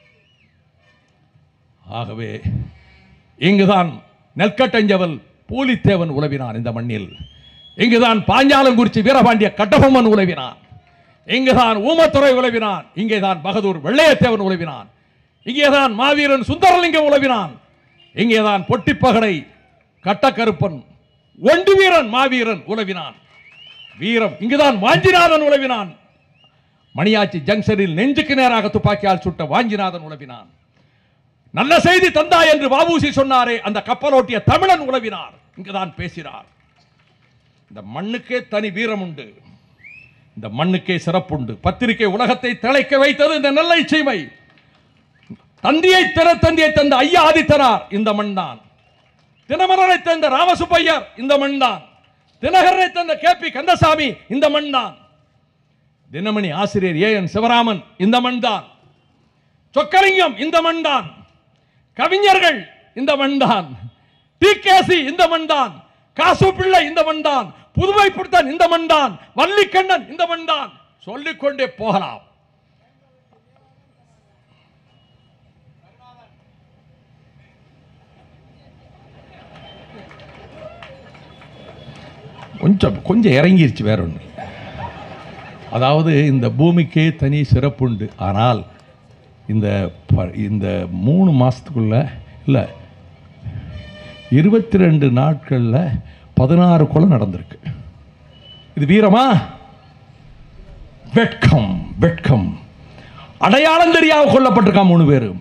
Speaker 3: ஆகவே இங்குதான் நெற்கட்டஞ்சவல் பூலித்தேவன் உலவினான் இந்த மண்ணில் இங்குதான் பாஞ்சாலங்குறிச்சி வீரபாண்டிய கட்டபொம்மன் உலவினான் இங்குதான் ஊமத்துறை உலவினான் இங்கேதான் பகதூர் வெள்ளையத்தேவன் உலவினான் இங்கேதான் மாவீரன் சுந்தரலிங்கம் உலவினான் இங்கேதான் பொட்டிப்பகடை கட்டக்கருப்பன் ஒண்டு வீரன் மாவீரன் உலவினான் வீரம் இங்குதான் வாஞ்சிநாதன் உலவினான் மணியாச்சி ஜங்ஷனில் நெஞ்சுக்கு நேராக துப்பாக்கியால் சுட்ட வாஞ்சிநாதன் உலவினான் நல்ல செய்தி தந்தாய் என்று வாபூசி சொன்னாரே அந்த கப்பலோட்டிய தமிழன் உலவினார் இங்குதான் பேசினார் இந்த மண்ணுக்கே தனி வீரம் உண்டு இந்த மண்ணுக்கே சிறப்புண்டு பத்திரிகை உலகத்தை திளைக்க வைத்தது இந்த நெல்லை சீமை தந்தியை திற தந்தியை தந்த ஐயா ஆதித்தனார் இந்த மண் தான் தினமரனை தந்த ராமசுப்பையர் இந்த மண் தான் தினகரனை தந்த கே பி கந்தசாமி இந்த மண் தான் தினமணி ஆசிரியர் ஏ என் சிவராமன் இந்த மண் தான் சொக்கலிங்கம் இந்த மண் தான் கவிஞர்கள் இந்த மண்தான் டிகேசி இந்த மண்தான் காசு பிள்ளை இந்த மண்தான் புதுமை புடுத்தன் இந்த மண்தான் வள்ளிக்கண்ணன் இந்த மண்தான் சொல்லிக்கொண்டே போகலாம் கொஞ்சம் கொஞ்சம் இறங்கிருச்சு வேற ஒன்று அதாவது இந்த பூமிக்கே தனி சிறப்புண்டு ஆனால் இந்த ப- இந்த மூணு மாதத்துக்குள்ள இல்லை இருபத்தி ரெண்டு நாட்களில் பதினாறு கொலை நடந்திருக்கு இது வீரமா வெட்கம் வெட்கம் அடையாளம் தெரியாம கொல்லப்பட்டிருக்கான் மூணு பேர்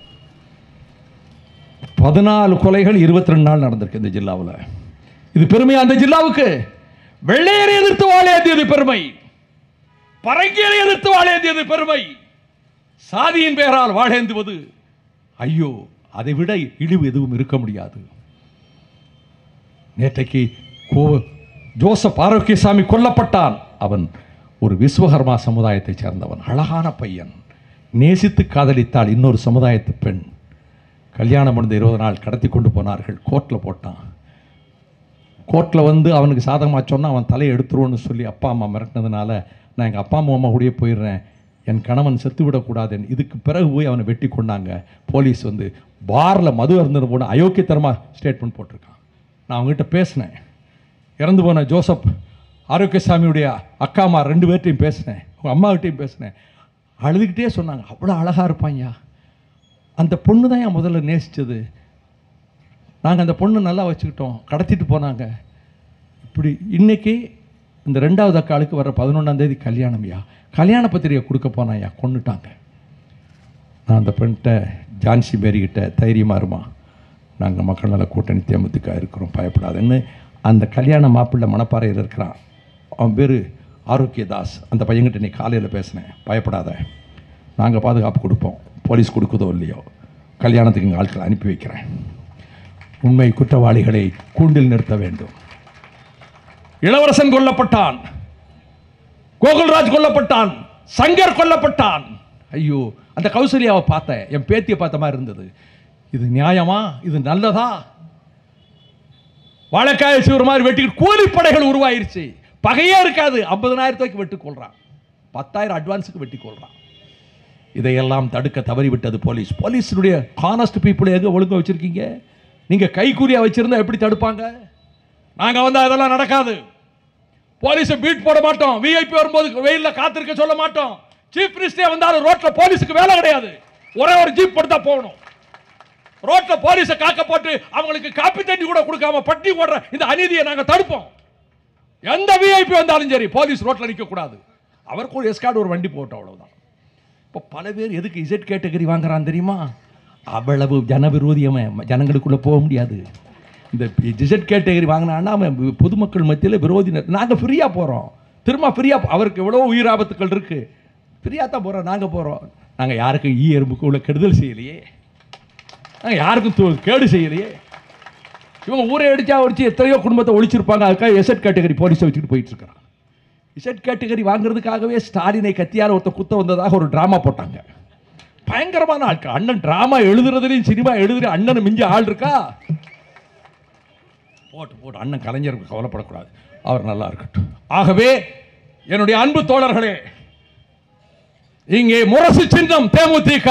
Speaker 3: பதினாலு கொலைகள் இருபத்தி ரெண்டு நாள் நடந்திருக்கு இந்த ஜில்லாவில் இது பெருமையா அந்த ஜில்லாவுக்கு வெள்ளையரை எதிர்த்து வாழேந்தியது பெருமை பரங்கியரை எதிர்த்து வாழேந்தியது பெருமை சாதியின் பெயரால் வாழேந்துவது ஐயோ அதை விட இழிவு எதுவும் இருக்க முடியாது நேற்றைக்கு கோ ஜோசப் ஆரோக்கியசாமி கொல்லப்பட்டான் அவன் ஒரு விஸ்வகர்மா சமுதாயத்தைச் சேர்ந்தவன் அழகான பையன் நேசித்து காதலித்தாள் இன்னொரு சமுதாயத்து பெண் கல்யாணம் முடிந்த இருபது நாள் கடத்தி கொண்டு போனார்கள் கோர்ட்டில் போட்டான் கோர்ட்டில் வந்து அவனுக்கு சாதகமாக சொன்னால் அவன் தலையை எடுத்துருவோன்னு சொல்லி அப்பா அம்மா மிரட்டினதுனால நான் எங்கள் அப்பா அம்மா அம்மா கூடயே போயிடுறேன் என் கணவன் செத்து விடக்கூடாதுன்னு இதுக்கு பிறகு போய் அவனை வெட்டி கொண்டாங்க போலீஸ் வந்து பாரில் மது அருந்தது போன அயோக்கியத்தனமாக ஸ்டேட்மெண்ட் போட்டிருக்கான் நான் அவங்ககிட்ட பேசினேன் இறந்து போன ஜோசப் ஆரோக்கியசாமியுடைய அக்கா அம்மா ரெண்டு பேர்ட்டையும் பேசினேன் அவங்க அம்மாகிட்டையும் பேசினேன் அழுதுகிட்டே சொன்னாங்க அவ்வளோ அழகாக இருப்பாய்யா அந்த பொண்ணு தான் என் முதல்ல நேசித்தது நாங்கள் அந்த பொண்ணு நல்லா வச்சுக்கிட்டோம் கடத்திட்டு போனாங்க இப்படி இன்னைக்கு இந்த ரெண்டாவது அக்காளுக்கு வர பதினொன்றாம் தேதி கல்யாணம்யா கல்யாண பத்திரிகை கொடுக்க போனாயா கொண்டுட்டாங்க நான் அந்த பெண்கிட்ட ஜான்சி மேரிக்கிட்ட தைரியமாக இருமா நாங்கள் மக்கள் நல கூட்டணி தேமுதிக இருக்கிறோம் பயப்படாதுன்னு அந்த கல்யாண மாப்பிள்ளை மணப்பாறையில் இருக்கிறான் அவன் பேர் ஆரோக்கியதாஸ் அந்த பையன்கிட்ட நீ காலையில் பேசினேன் பயப்படாத நாங்கள் பாதுகாப்பு கொடுப்போம் போலீஸ் கொடுக்குதோ இல்லையோ கல்யாணத்துக்கு இங்கே ஆட்களை அனுப்பி வைக்கிறேன் உண்மை குற்றவாளிகளை கூண்டில் நிறுத்த வேண்டும் இளவரசன் கொல்லப்பட்டான் கோகுல்ராஜ் கொல்லப்பட்டான் சங்கர் கொல்லப்பட்டான் ஐயோ அந்த கௌசல்யாவை பார்த்தேன் என் பேத்தியை பார்த்த மாதிரி இருந்தது இது நியாயமா இது நல்லதா வாழைக்காய சிவர் மாதிரி வெட்டிக்கிட்டு கூலிப்படைகள் உருவாயிருச்சு பகையே இருக்காது ஐம்பதனாயிரத்துக்கு வெட்டி கொள்றான் பத்தாயிரம் அட்வான்ஸுக்கு வெட்டி கொள்றான் இதையெல்லாம் தடுக்க தவறிவிட்டது போலீஸ் போலீஸினுடைய கானஸ்ட் பீப்புளை எங்கே ஒழுங்கா வச்சிருக்கீங்க நீங்க கைக்கூலியா வச்சிருந்தா எப்படி தடுப்பாங்க நாங்க வந்து அதெல்லாம் நடக்காது போலீஸை பீட் போட மாட்டோம் விஐபி வரும்போது வெயில்ல காத்திருக்க சொல்ல மாட்டோம் சீஃப் மினிஸ்டரே வந்தாலும் ரோட்ல போலீஸுக்கு வேலை கிடையாது ஒரே ஒரு ஜீப் போட்டு தான் போகணும் ரோட்ல போலீஸை காக்க போட்டு அவங்களுக்கு காப்பி தண்ணி கூட கொடுக்காம பட்டி ஓடுற இந்த அநீதியை நாங்க தடுப்போம் எந்த விஐபி வந்தாலும் சரி போலீஸ் ரோட்ல நிற்க கூடாது அவருக்கு ஒரு எஸ்கார்டு ஒரு வண்டி போட்டோம் அவ்வளவுதான் இப்போ பல பேர் எதுக்கு இசட் கேட்டகரி வாங்குறான் தெரியுமா அவ்வளவு ஜனவிரோதியவன் ஜனங்களுக்குள்ள போக முடியாது இந்த இசட் கேட்டகரி வாங்கினான்னா அவன் பொதுமக்கள் மத்தியில் விரோதினர் நாங்கள் ஃப்ரீயாக போகிறோம் திரும்ப ஃப்ரீயாக அவருக்கு எவ்வளோ உயிர் ஆபத்துக்கள் இருக்குது ஃப்ரீயாக தான் போகிறோம் நாங்கள் போகிறோம் நாங்கள் யாருக்கும் ஈ எறும்புக்கு உள்ள கெடுதல் செய்யலையே நாங்கள் யாருக்கும் து- கேடு செய்யலையே இவங்க ஊரை அடிச்சா அடிச்சு எத்தனையோ குடும்பத்தை ஒழிச்சிருப்பாங்க அதுக்காக எசட் கேட்டகரி போலீஸை வச்சுட்டு போயிட்டு இருக்கிறான் இசட் கேட்டகரி வாங்குறதுக்காகவே ஸ்டாலினை கத்தியால் ஒருத்த குத்த வந்ததாக ஒரு டிராமா போட்டாங்க பயங்கரமான ஆட்கள் அண்ணன் டிராமா எழுதுறதுலையும் சினிமா எழுதுற அண்ணனை மிஞ்ச ஆள் இருக்கா போட்டு போட்டு அண்ணன் கலைஞருக்கு கவலைப்படக்கூடாது அவர் நல்லா இருக்கட்டும் ஆகவே என்னுடைய அன்பு தோழர்களே இங்கே முரசு சின்னம் தேமுதிக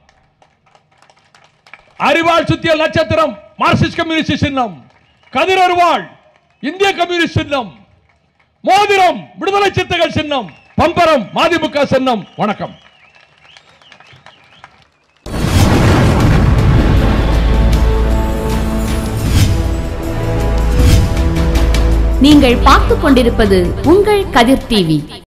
Speaker 3: அறிவாள் சுத்திய நட்சத்திரம் மார்க்சிஸ்ட் கம்யூனிஸ்ட் சின்னம் கதிர் அருவாள் இந்திய கம்யூனிஸ்ட் சின்னம் மோதிரம் விடுதலை சித்தகள் சின்னம் பம்பரம் மதிமுக சின்னம் வணக்கம்
Speaker 1: நீங்கள் பார்த்துக் கொண்டிருப்பது உங்கள் கதிர் டிவி